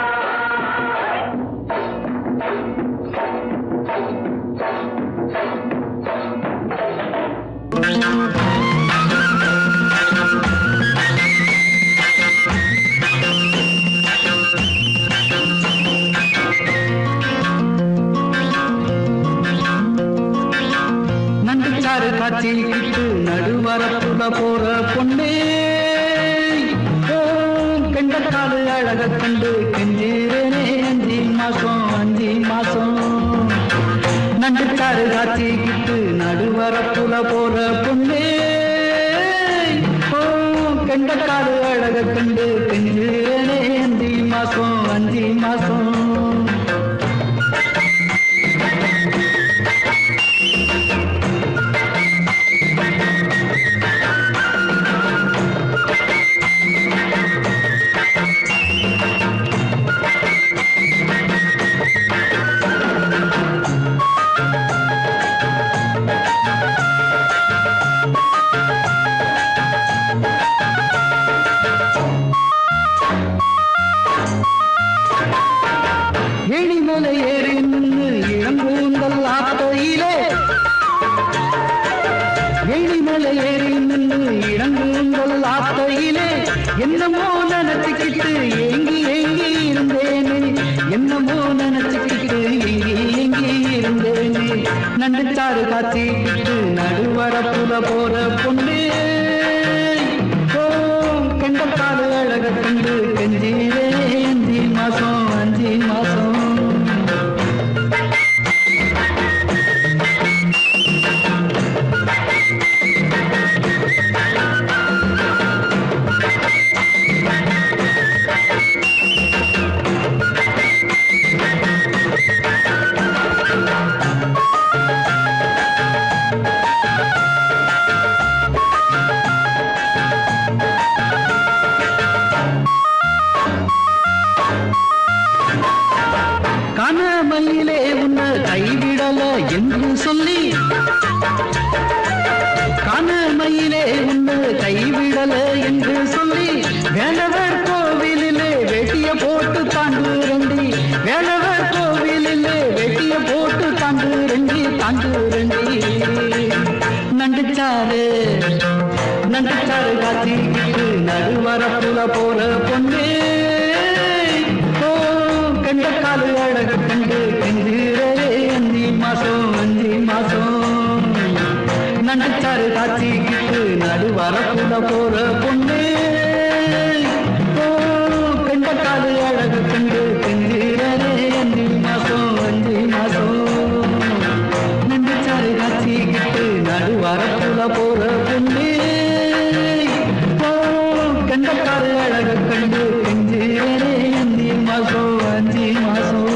நண்டுச்சாறு காய்ச்சிக்கிட்டு நடுவரப்புல போற பொண்ணே ஓ, கெண்டக்காலு அழக கண்டு கெஞ்சிரனே அஞ்சு மாசம் அஞ்சு மாசம் நண்டுச்சாறு காய்ச்சிக்கிட்டு நடுவரப்புல போற பொண்ணே ஓ, கெண்டக்காலு அழக கண்டு கெஞ்சிரனே அஞ்சு மாசம் அஞ்சு மாசம் எழிமலை ஏறி நின்று இளங்கூந்தல் ஆத்தையிலே எழிமலை ஏறி நின்று இளங்கூந்தல் ஆத்தையிலே என்னமோ நினைச்சுக்கிட்டு ஏங்கி ஏங்கி இருந்தேனே என்னமோ நினைச்சுக்கிட்டு ஏங்கி ஏங்கி இருந்தேனே நண்டுச்சாறு காத்திக்கிட்டு நடுவரப்புல போற பொண்ணு ஓ கண்டக்காடு அழக கண்டு கெஞ்சிலே அஞ்சு மாசம் அஞ்சு மாசம் கனமயிலே உன்னை கைவிடல என்று சொல்லி கனமயிலே உன்னை கைவிடல என்று சொல்லி வேலவர் கோவிலிலே வெட்டிய போட்டு தாண்டு ரெண்டி வேலவர் கோவிலிலே வெட்டிய போட்டு தாண்டு ரெண்டி தாண்டு ரெண்டி நண்டுச்சாரு நண்டுச்சாரு காத்திக்கிட்டு நடுவரப்புல போற பொண்ணு ஓ கண்ட காலு அழக கண்டு கெஞ்சிரே அஞ்சு மாசம் அஞ்சு மாசம் நண்டுச்சாரு காய்ச்சிக்கிட்டு நடுவரப்புல போற பொண்ணு ஓ கண்ட காலு அழக கண்டு கெஞ்சிரே அஞ்சு மாசம் அஞ்சு மாசம் நண்டுச்சாரு காய்ச்சிக்கிட்டு நடுவரப்புல போற பொண்ணு ஓ கண்டக்காரு அழக கண்டு கெஞ்சிரே அஞ்சு மாசம் அஞ்சு மாசம்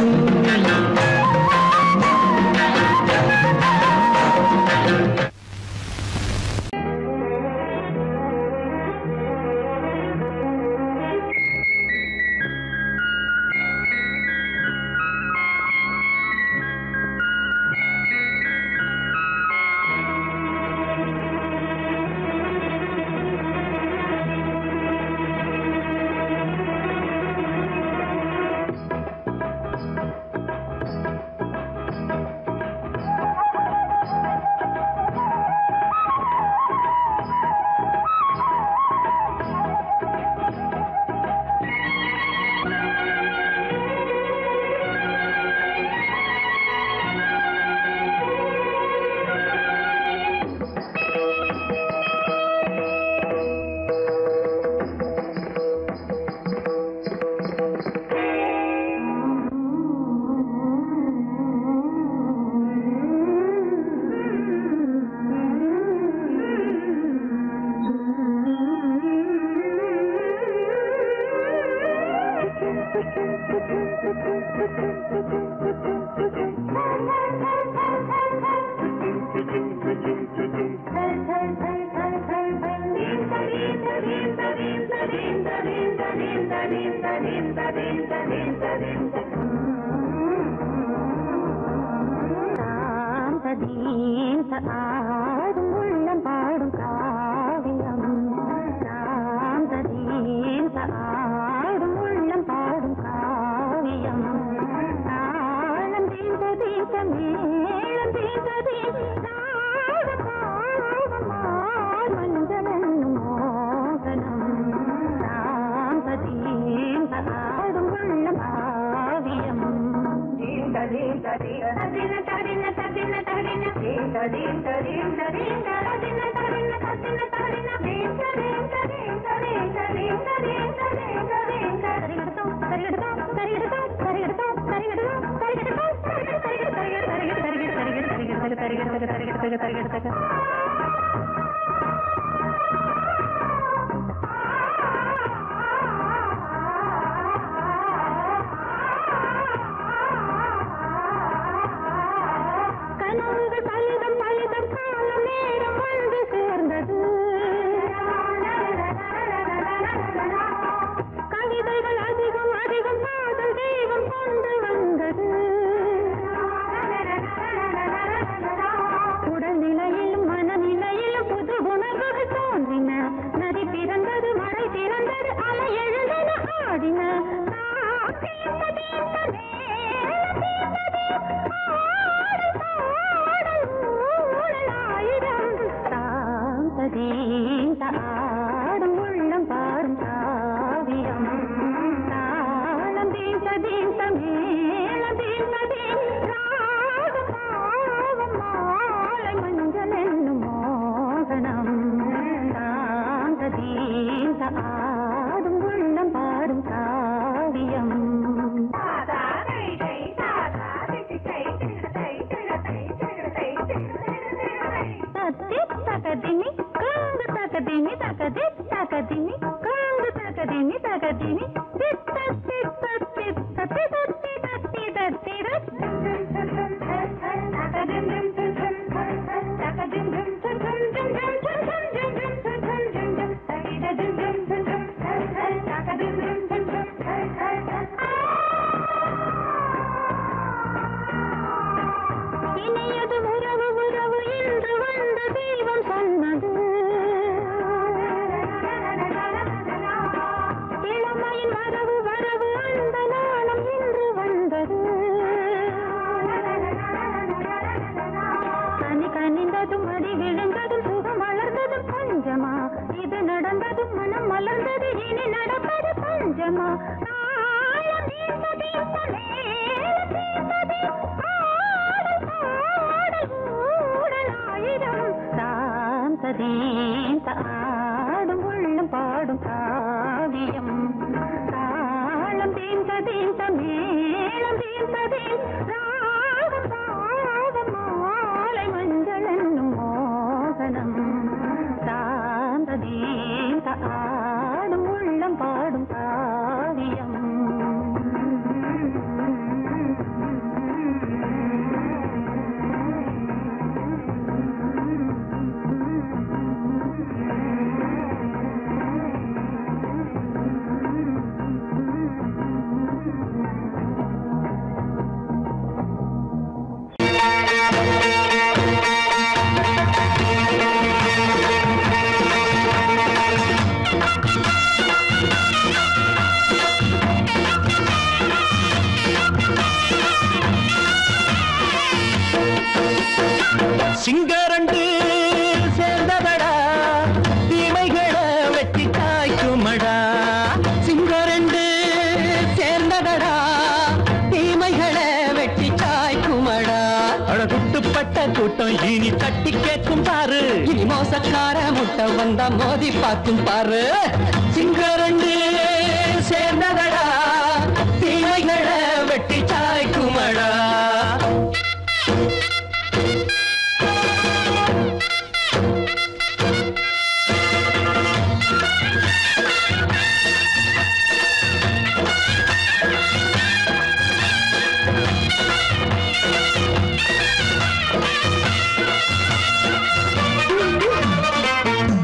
சாந்ததீந்த ஆடும் உள்ளம் பாடும் காவியம் சாந்ததீந்த ஆடும் உள்ளம் பாடும் காவியம் தாளம் தீந்த தீந்த மேளம் தீந்த தீந்த மஞ்சளும் மோகனம் சாந்ததீந்த ஆடும் உள்ளம் காவியம் கனவுகள் பலிதம் பலிதம் காலம் நேரம் வந்து சேர்ந்தது கவிதைகள் அதிகம் அதிகம் காதல் தெய்வம் கொண்டு வந்தது உடல்நிலையிலும் மனநிலையிலும் புது உணர்வுகள் தோன்றின நதி பிறந்தது மழை பிறந்தது அலை எழுந்தன ஆடின தீர்த்த தீர்த்த மேல ஆடும் உள்ளம் பாடும் காவியம் தாளம் தீந்த தீந்த மேல தீந்த தீராடும் பாவம் மாலை மஞ்சள் என்னும் மோகனம் தாந்த தீந்த ஆடும் உள்ளம் பாடும் காவியம் தத்தி தகதினி காங்கு தகதினி தகதி தகதினி காங்கு தகதினி தகதினி தித்த தித்த தித்த திதத்தி தத்தி தத்தி இனியது உறவு உறவு என்று வந்த தெய்வம் சொன்னது இளமையின் வரவு வரவு அந்த நாளம் இன்று வந்தது கனி கனிந்ததும் அடி விழுந்ததும் சுகம் வளர்ந்ததும் பஞ்சமா இது நடந்ததும் மனம் மலர்ந்தது இனி நடப்பது பஞ்சமா தாளம் தீர்த்த தீர்த்த மேளம் தீர்த்த தீர்த்த ஆடல் பாடல் ஊடல் ஆயிரம் சாந்ததீந்த ஆடும் உள்ளம் பாடும் காவியம் தாளம் தீந்த தீந்த மேளம் தீந்த தீந்த ராகம் பாவம் மாலை மஞ்சள் என்னும் மோகனம் சாந்ததீந்த ஆடும் உள்ளம் பாடும் காவியம் சிங்கரண்டு சேர்ந்ததடா தீமைகளை வெட்டி காய்க்குமடா சிங்கரண்டு சேர்ந்ததடா தீமைகளை வெட்டி காய்க்குமடா அழகுட்டுப்பட்ட கூட்டம் இனி தட்டி கேட்கும் பாரு இனி மோசக்கார முட்டை வந்தா மோதி பார்க்கும் பாரு சிங்கரண்டு சேர்ந்ததடா தீமைகளை வெட்டி காய்க்குமடா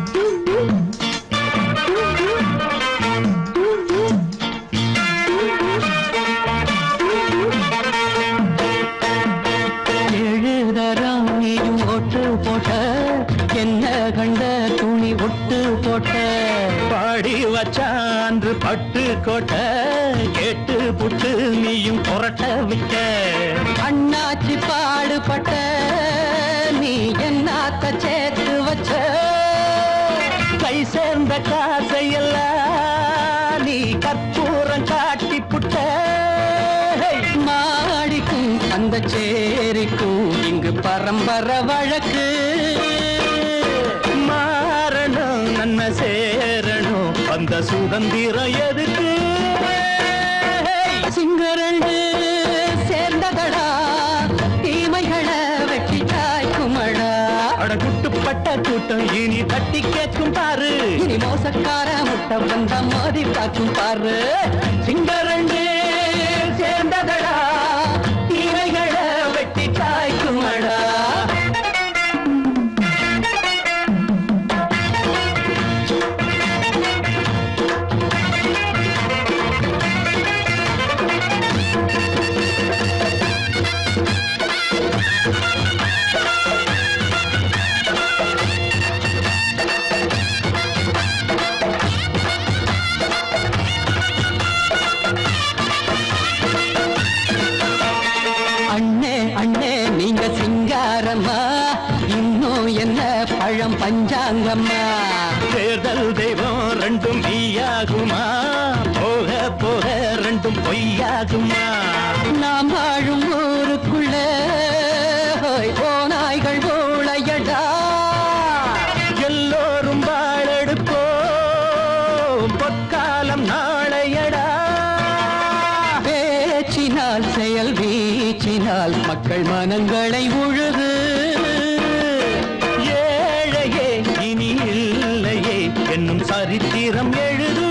Thank you. பொட்டு போட்ட என்ன கண்ட துணி ஒட்டு போட்ட பாடி வச்சான்று பட்டு கோட்ட கேட்டு புட்டு நீயும் புரட்ட விட்ட அண்ணாச்சி பாடுபட்ட நீ என்னாத்த சேர்த்து வச்ச கை சேர்ந்த காசையெல்லாம் நீ கற்பூரம் காட்டி புட்ட மாடிக்கும் அந்த சேரிக்கும் இங்கு பரம்பரை வழக்கு மாறணும் நன்மை சேரணும் அந்த சுதந்திரம் எதுக்கு சிங்கரண்டு சேர்ந்ததடா தீமைகளை வெட்டி காய்க்குமடா அட குட்டுப்பட்ட கூட்டம் இனி தட்டி கேட்கும் பாரு இனி மோசக்கார முட்டை வந்த மோதி காக்கும் பாரு சிங்கரண்டு சேர்ந்ததடா தீமைகளை வெட்டி காய்க்குமடா அண்ணே அண்ணே நீங்க சிங்காரம்மா இன்னும் என்ன பழம் பஞ்சாங்கம்மா தேர்தல் தெய்வம் ரெண்டும் மெய்யாகுமா போக போக ரெண்டும் பொய்யாகுமா நாம் வாழும் ஊருக்குள்ள ஹோய், ஓநாய்கள் ஊழையடா எல்லோரும் வாழெடுப்போம் பொற்காலம் நாளையடா பேச்சினால் செயல் வீச்சினால் மக்கள் மனங்களை உழுது ஏழையே இனி இல்லையே என்னும் சரித்திரம் எழுது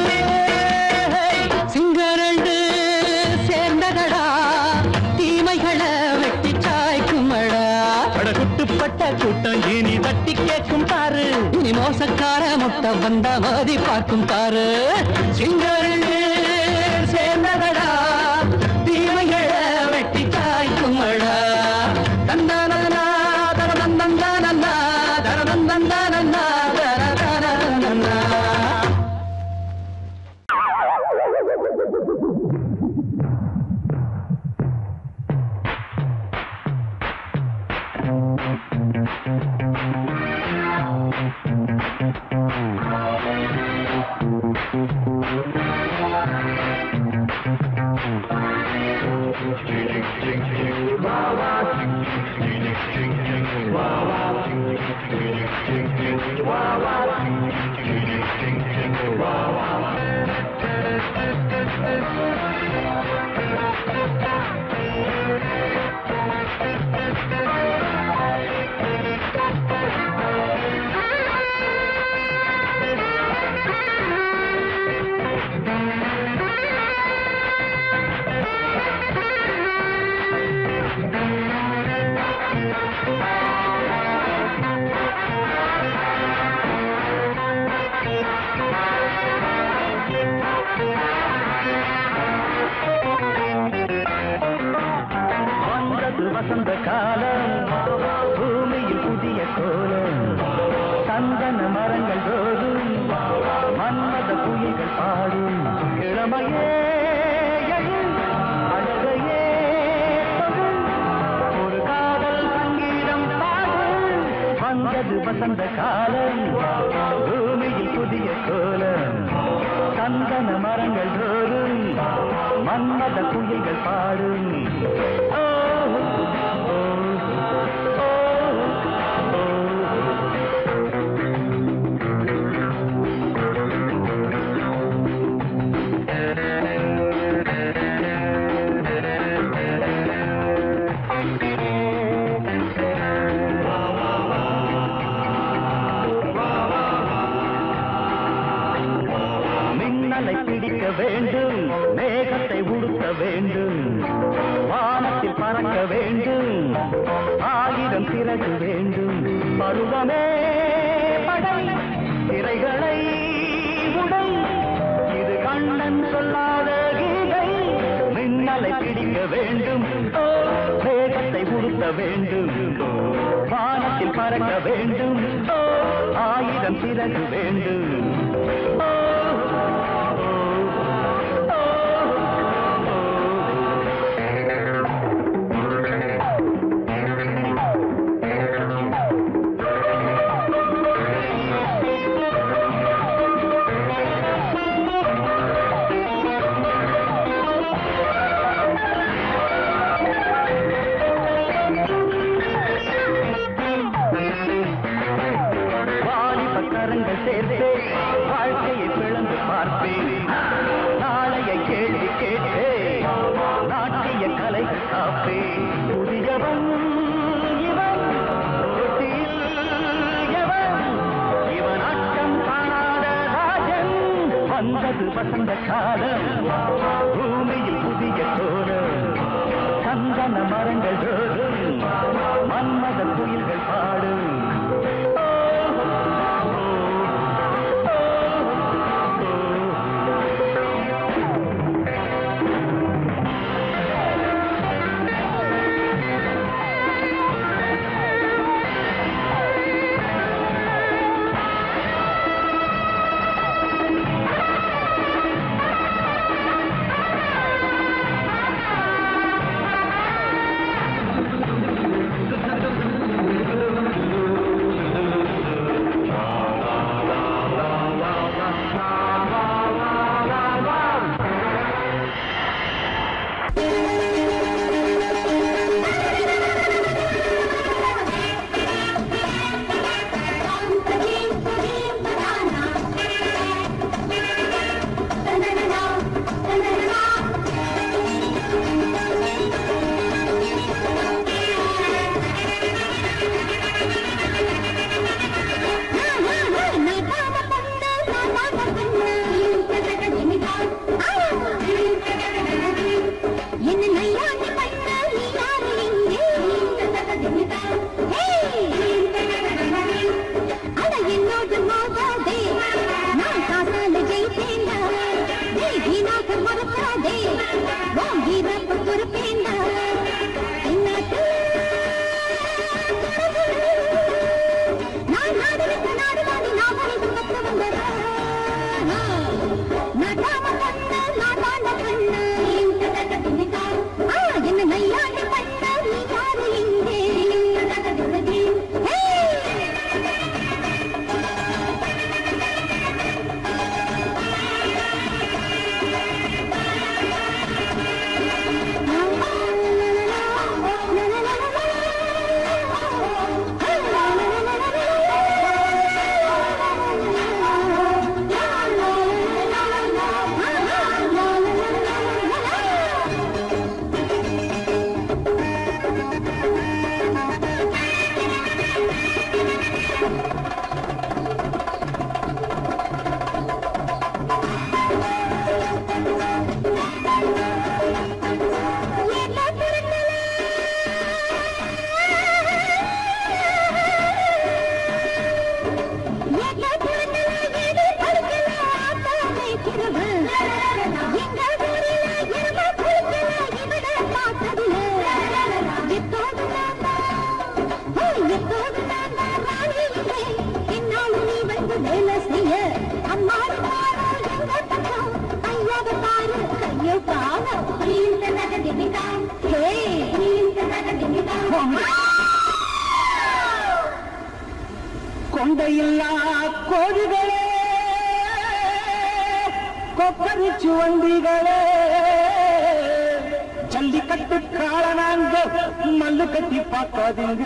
சிங்கரண்டு சேர்ந்ததடா தீமைகளை வெட்டி சாய்க்குமடா படகுட்டுப்பட்ட கூட்டம் இனி தட்டி கேட்கும் பாரு இனி மோசக்கார முட்டை வந்த மதி பார்க்கும் பாரு சிங்கரண்டு சேர்ந்ததடா தீமைகளை வெட்டி காய்க்குமடா தந்தானனா தரதந்தந்தானன்னா தரதந்தந்தானன்னா தரதந்தந்தானன்னா வந்தது வசந்த காலம் பூமியில் புதிய கோலம் சந்தன மரங்கள் தோறும் மன்மத குயில்கள் பாடும் இளமையே எழு, அழகையே தொடு, ஒரு காதல் சங்கீதம் பாடு வந்தது வசந்த காலம் பூமியில் புதிய கோலம் சந்தன மரங்கள் தோறும் மன்மத குயில்கள் பாடும் ஓ, ஓ, ஓ, ஓ. மின்னலை பிடிக்க வேண்டும் மேகத்தை உடுக்க வேண்டும் வானத்தில் பறக்க வேண்டும் ஆயிரம் சிறகு வேண்டும் பருவமே படை திரைகளை உடை இது கண்ணன் சொல்லாத கீதை மின்னலை பிடிக்க வேண்டும் ஓ, மேகத்தை உடுக்க வேண்டும் வானத்தில் காற்றில் பறக்க வேண்டும் ஓ, ஆயிரம் சிறகு வேண்டும் ஓ, ஓ, ஓ, வாலிப கரங்கள் சேர்த்தே வாழ்க்கையை பிளந்து பார்ப்பேன் நாளைய கேள்வி கேட்டே நாட்டிய கலைகள் காப்பேன் புதியவன் இவன் போட்டியில் எவன் இவன் ஆட்டம் காணாத ராஜன் வந்தது வசந்த காலம் பூமியில் புதிய கோலம் சந்தன மரங்கள் தோறும் மன்மத குயில்கள் பாடும் என்ன நையாண்டி பண்ண நீ யாரு இங்கே அட என்னோடு மோதாதே நான் காசால ஜெயிப்பேண்டா நீ வீணாக மறக்காதே உன் வீரப்பு பொறுப்பேண்டா என்னாட்டு நான் நாடு விட்டு நாடு வாடி நான் வரைந்து கத்த வந்ததா நடாம பண்ண நாடாண்ட பண்ண ஆ, என்ன நையாண்டி பண்ண நீ யாரு இங்கே ஹே! அம்மா எங்க பக்கம் ஐயாவை பாரு கையை காணும் ஹே கொண்டையில்லா கோழிகளே கொப்பரிச்சு வண்டிகளே ஜல்லிக்கட்டு காலனாங்க மல்லு கட்டி பார்க்காதீங்க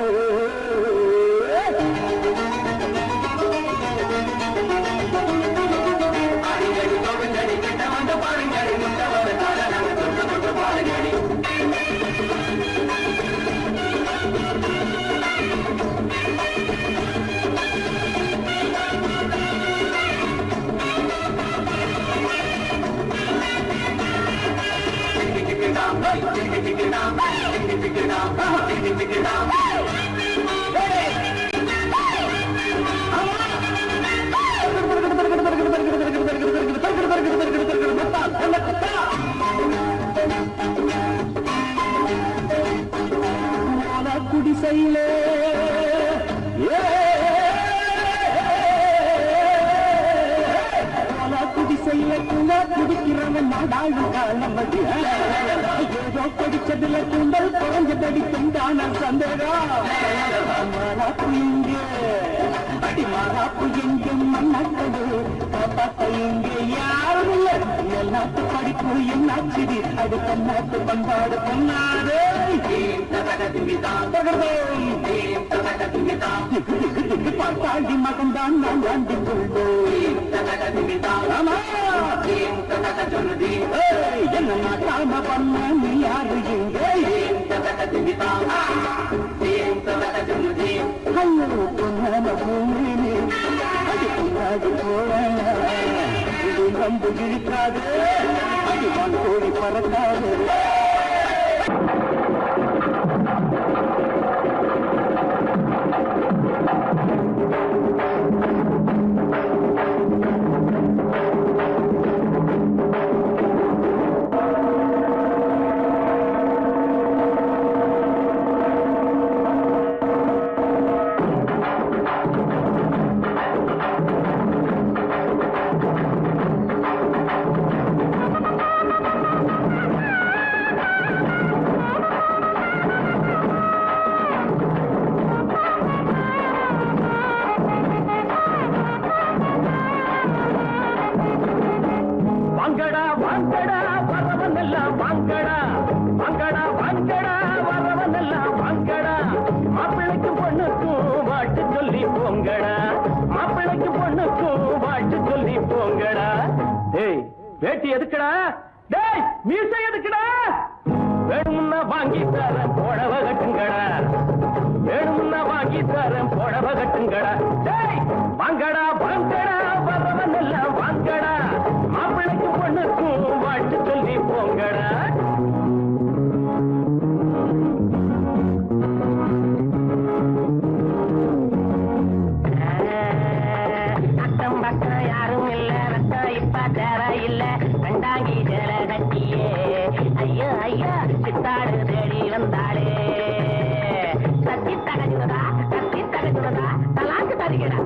குடிசையிலே குடிசையில குண்டா குடிக்கிறவன் நாடாளும் காலம் அது ஏதோ படிச்சதுல குண்டல் குறைஞ்சதடி துண்டான சந்தேகம் மாறாப்பு இங்கே அடி மாறாப்பு எங்கே மண்ணாக்கது காப்பாத்த இங்கே யாரும் இல்ல எல்லாத்து படிப்பு என்னாச்சுது அது தன்னாட்டு பண்பாடு பொன்னாடு பார்த்தாண்டி மகன்தான் நான் ஆண்டி கொள்வோம் ஆமா ஏய், என்ன மாட்டாம பண்ண நீ யாரு இங்கே ஐயோ பொன்னான பூமி அது பின்னாடி போல இது நம்பு இழுக்காது அது வான் கோழி பறக்காது வாங்கடா வாங்கடா வரவன் எல்லாம் வாங்கடா வாங்கடா வாங்கடா வரவன் எல்லாம் வாங்கடா மாப்பிள்ளைக்கு பொண்ணுக்கும் வாழ்த்து சொல்லி போங்கடா மாப்பிள்ளைக்கு பொண்ணுக்கும் வாழ்த்து சொல்லி போங்கடா டேய் வேட்டி எதுக்குடா டேய் மீசை எதுக்குடா வேணும்னா வாங்கி தரேன் புடவ கட்டுங்கடா வேணும்னா வாங்கி தரேன் புடவ கட்டுங்கடா டேய் வாங்கடா வாங்கடா வரவன் எல்லாம் வாங்கடா மாப்பிள்ளைக்கு பொண்ணுக்கும் வாழ்த்து சொல்லி போங்கடா அக்கம் பக்கம் யாரும் இல்ல ரத்தம் இப்ப தேவை இல்ல கண்டாங்கி ஜல கட்டியே ஐயோ ஐயோ சித்தாடு தேடி வந்தாளே கத்தி தகஜுதா கத்தி தகஜுதா தலாக்கு தருகிறா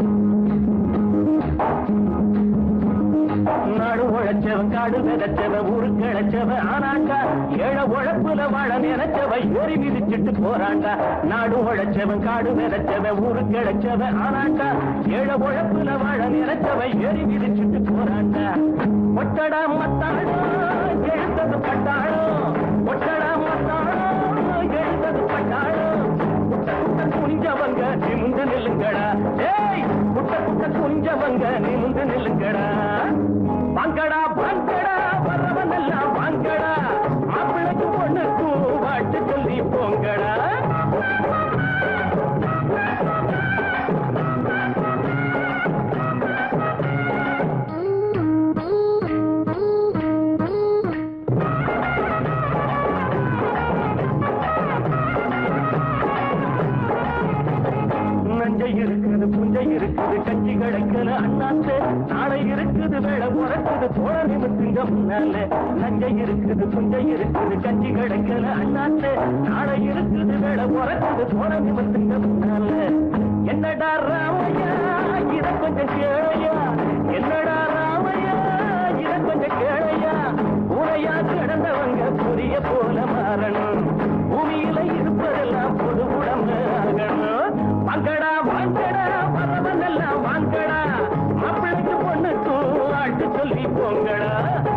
நாடு உழைச்சவன் காடு விதைச்சவன் ஊரு கிழச்சவன் ஆனாக்கா ஏழ உழைப்புல வாழ நினைச்சவன் ஏறி மிதிச்சிட்டு போறாண்டா நாடு உழைச்சவன் காடு விதைச்சவன் ஊரு கிழச்சவன் ஆனாக்கா ஏழ உழைப்புல வாழ நினைச்சவன் ஏறி மிதிச்சிட்டு போறாண்டா ஒட்டடா மத்தாளோ எழுந்தது பட்டாளோ ஒட்டடா மத்தாளோ எழுந்தது பட்டாளோ குட்ட குட்ட குனிஞ்சவங்க நிமிந்து நில்லுங்கடா ஏய் குட்ட குட்ட குனிஞ்சவங்க நிமிந்து நில்லுங்கடா வாங்கடா வாங்கடா வரவன் எல்லாம் வாங்கடா மாப்பிள்ளைக்கு பொண்ணுக்கும் வாழ்த்து சொல்லி போங்கடா நஞ்சை இருக்குது புஞ்சை இருக்குது கஞ்சி கிடைக்கல அண்ணாத்து நாளை இருக்குது வேலை உறக்குது தோழ நிமித்துங்க முன்னால நஞ்சை இருக்குது புஞ்சை இருக்குது கஞ்சி கிடைக்கல அண்ணாத்து நாளை இருக்குது வேலை உறக்குது தோழ நிமித்துங்க முன்னால என்னடா ராமையா இத கொஞ்சம் கேளையா என்னடா ராமையா இத கொஞ்சம் கேளையா உரையா கிடந்தவங்க புரிய போல மாறணும் பூமியில இருப்பதெல்லாம் பொது உடம்பு ஆகணும் வாங்கடா வாங்கடா வரவன் எல்லாம் வாங்கடா மாப்பிள்ளைக்கு பொண்ணுக்கும் ஆட்டு சொல்லி போங்கடா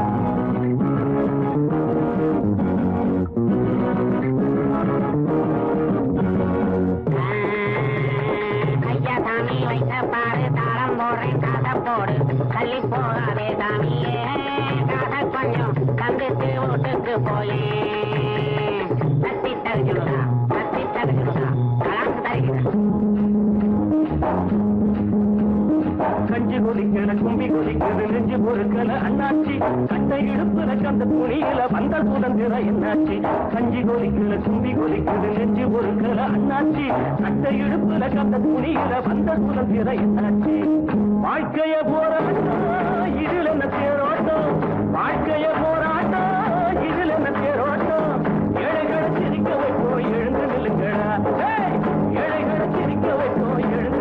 ஐயா சாமி வைத்த பாரு தாளம் போடுறேன் காதை போடு தள்ளி போகாதே சாமியே காதை கொஞ்சம் தந்துட்டு வீட்டுக்கு போயே தத்தி தருகிறா தத்தி தருகிறா கலாக்கு தருகிறா கஞ்சி கொதிக்கல கும்பி கொதிக்குது நெஞ்சு பொறுக்கல அண்ணாச்சி சட்டை இடுப்புல கந்த துணியில வந்த சுதந்திரம் என்னாச்சு கஞ்சி கொதிக்கல கும்பி கொதிக்குது நெஞ்சு பொறுக்கல அண்ணாச்சி சட்டை இடுப்புல கந்த துணியில வந்த சுதந்திரம் என்னாச்சு வாழ்க்கைய போராட்டம் இதில் என்ன தேரோட்டம் வாழ்க்கைய போராட்டம் இதில் என்ன தேரோட்டம் ஏழைகளை சிரிக்க வைப்போம் எழுந்து நில்லுங்கடா ஏய், ஏழைகளை சிரிக்க வைப்போம் எழுந்து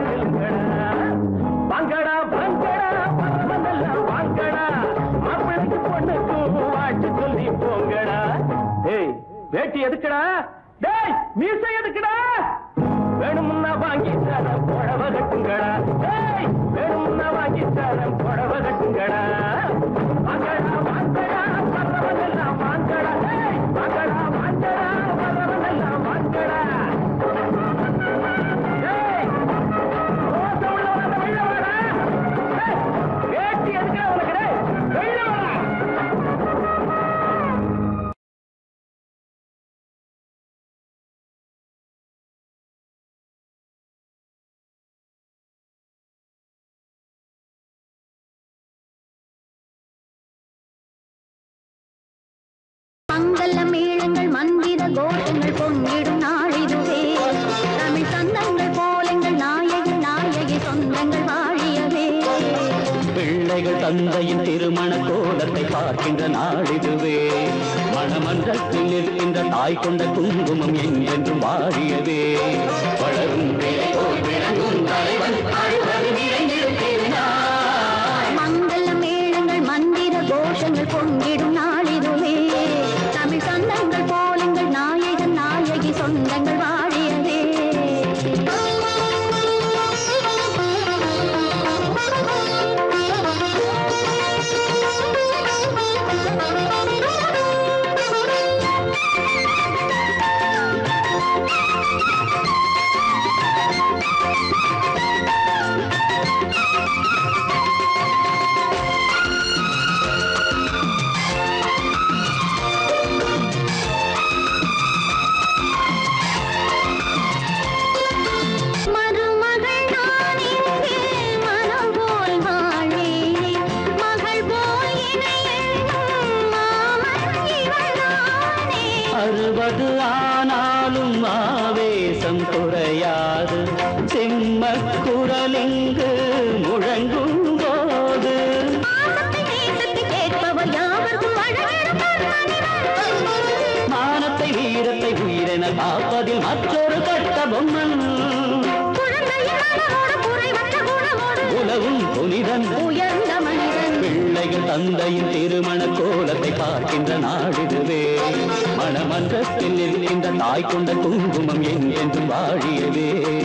வேட்டி எதுக்குடா டேய் மீசை எதுக்குடா வேணும்னா வாங்கி தரேன் புடவை கட்டுங்கடா டேய் வேணும்னா வாங்கி தரேன் புடவை கட்டுங்கடா வாங்கடா வாங்கடா வர்றவனெல்லாம் வாங்கடா டேய் வாங்கடா வாங்கடா வர்றவனெல்லாம் வாங்கடா டேய் ரோச உள்ளவன வெளில வாடா டேய் வேட்டி எதுக்குடா உனக்கு டேய் வெளில வாடா மங்கள மேளங்கள் மந்திர கோஷங்கள் பொங்கிடும் நாளிதுவே தமிழ் சந்தங்கள் போலங்கள் நாயகி நாயகி சொந்தங்கள் வாழியவே பிள்ளைகள் தந்தையின் திருமண கோலத்தை பார்க்கின்ற நாளிதுவே மணமன்றத்தில் நிற்கின்ற தாய் கொண்ட குங்குமம் என்றென்றும் வாழியவே வளரும் பிறை போல் விளங்கும் தலைவன் அழுவது நிறைந்திடும் திருநாள். மங்கள மேளங்கள் மந்திர கோஷங்கள் பொங்கிடும் நாளிதுவே தமிழ் சந்தங்கள் போலங்கள் நாயகன் நாயகி சொந்தங்கள் வாழியவே மருமகள் நான் இங்கே மனம் போல் வாழ்வேன் மகள் போல் இணை எண்ணும் மாமன் இவள் நானே அறுபது ஆனாலும் ஆவேசம் குறையாது சிம்ம குரலிங்கு முழங்கும் போது பாசத்தை நேசத்தை கேட்பவர் யாவர்க்கும் வழங்கிடும் பொன்மணிவன். மானத்தை வீரத்தை உயிரென காப்பதில் மற்றொரு கட்ட பொம்மன் குழந்தையின் மனமோடு குறைவற்ற குணமோடு உலகும் புனிதன் உயர்ந்த மனிதன் பிள்ளைகள் தந்தையின் திருமண கோலத்தை பார்க்கின்ற நாடிதுவே மணமன்றத்தில் நிற்கின்ற தாய் கொண்ட குங்குமம் என்றென்றும் வாழியவே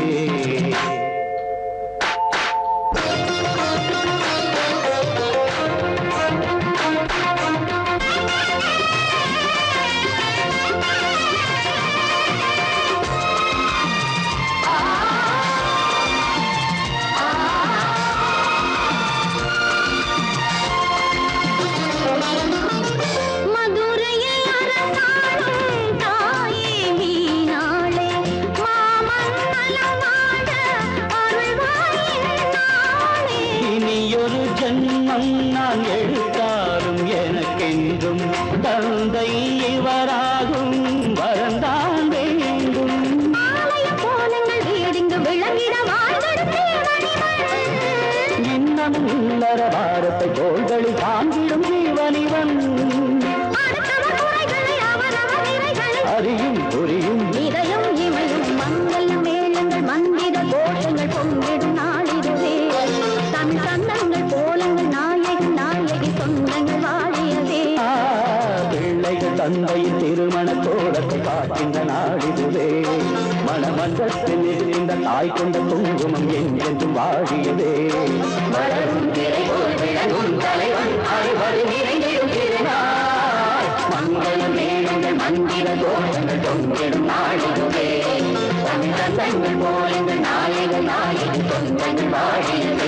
மதுரையில் அரசாளும் தாயே மீனாளே மாமன் நலம் வாழ அருள்வாய் நாளே இனியொரு ஜன்மம் நான் எடுத்தாலும் எனக்கென்றும் தந்தை இவராகும் வரந்தான் வேண்டும் ஆலய கோலங்கள் வீடிங்கு விளங்கிட வாழ்ந்தெடுத்தே மணிவன் இன்னமும் இல்லற பாரத்தை தோள்களில் தாங்கிடும் ஜீவனிவன் அடுத்தவர் குறைகளை அவரவர் நிறைகளை அறியும் புரியும் இதயம் இமையும் மங்கள மேளங்கள் மந்திர கோஷங்கள் பொங்கிடும் நாளிதுவே தமிழ் சந்தங்கள் போலங்கள் நாயகன் நாயகி சொந்தங்கள் வாழியவே ஆ, பிள்ளைகள் தந்தையின் திருமண கோலத்தை பார்க்கின்ற நாடிதுவே மணமன்றத்தில் இருக்கின்ற தாய் கொண்ட குங்குமம் என்றென்றும் வாழியதே வளரும் திரை போல் விளங்கும் தலைவன் அறுபது நிறைந்திடும் திருநாள் மங்கள மேளங்கள் மந்திர கோஷங்கள் தொங்கிடும் நாடிதுவே தமிழ் தந்தங்கள் போலங்கள் நாயக நாயகி சொந்தங்கள் வாழியதே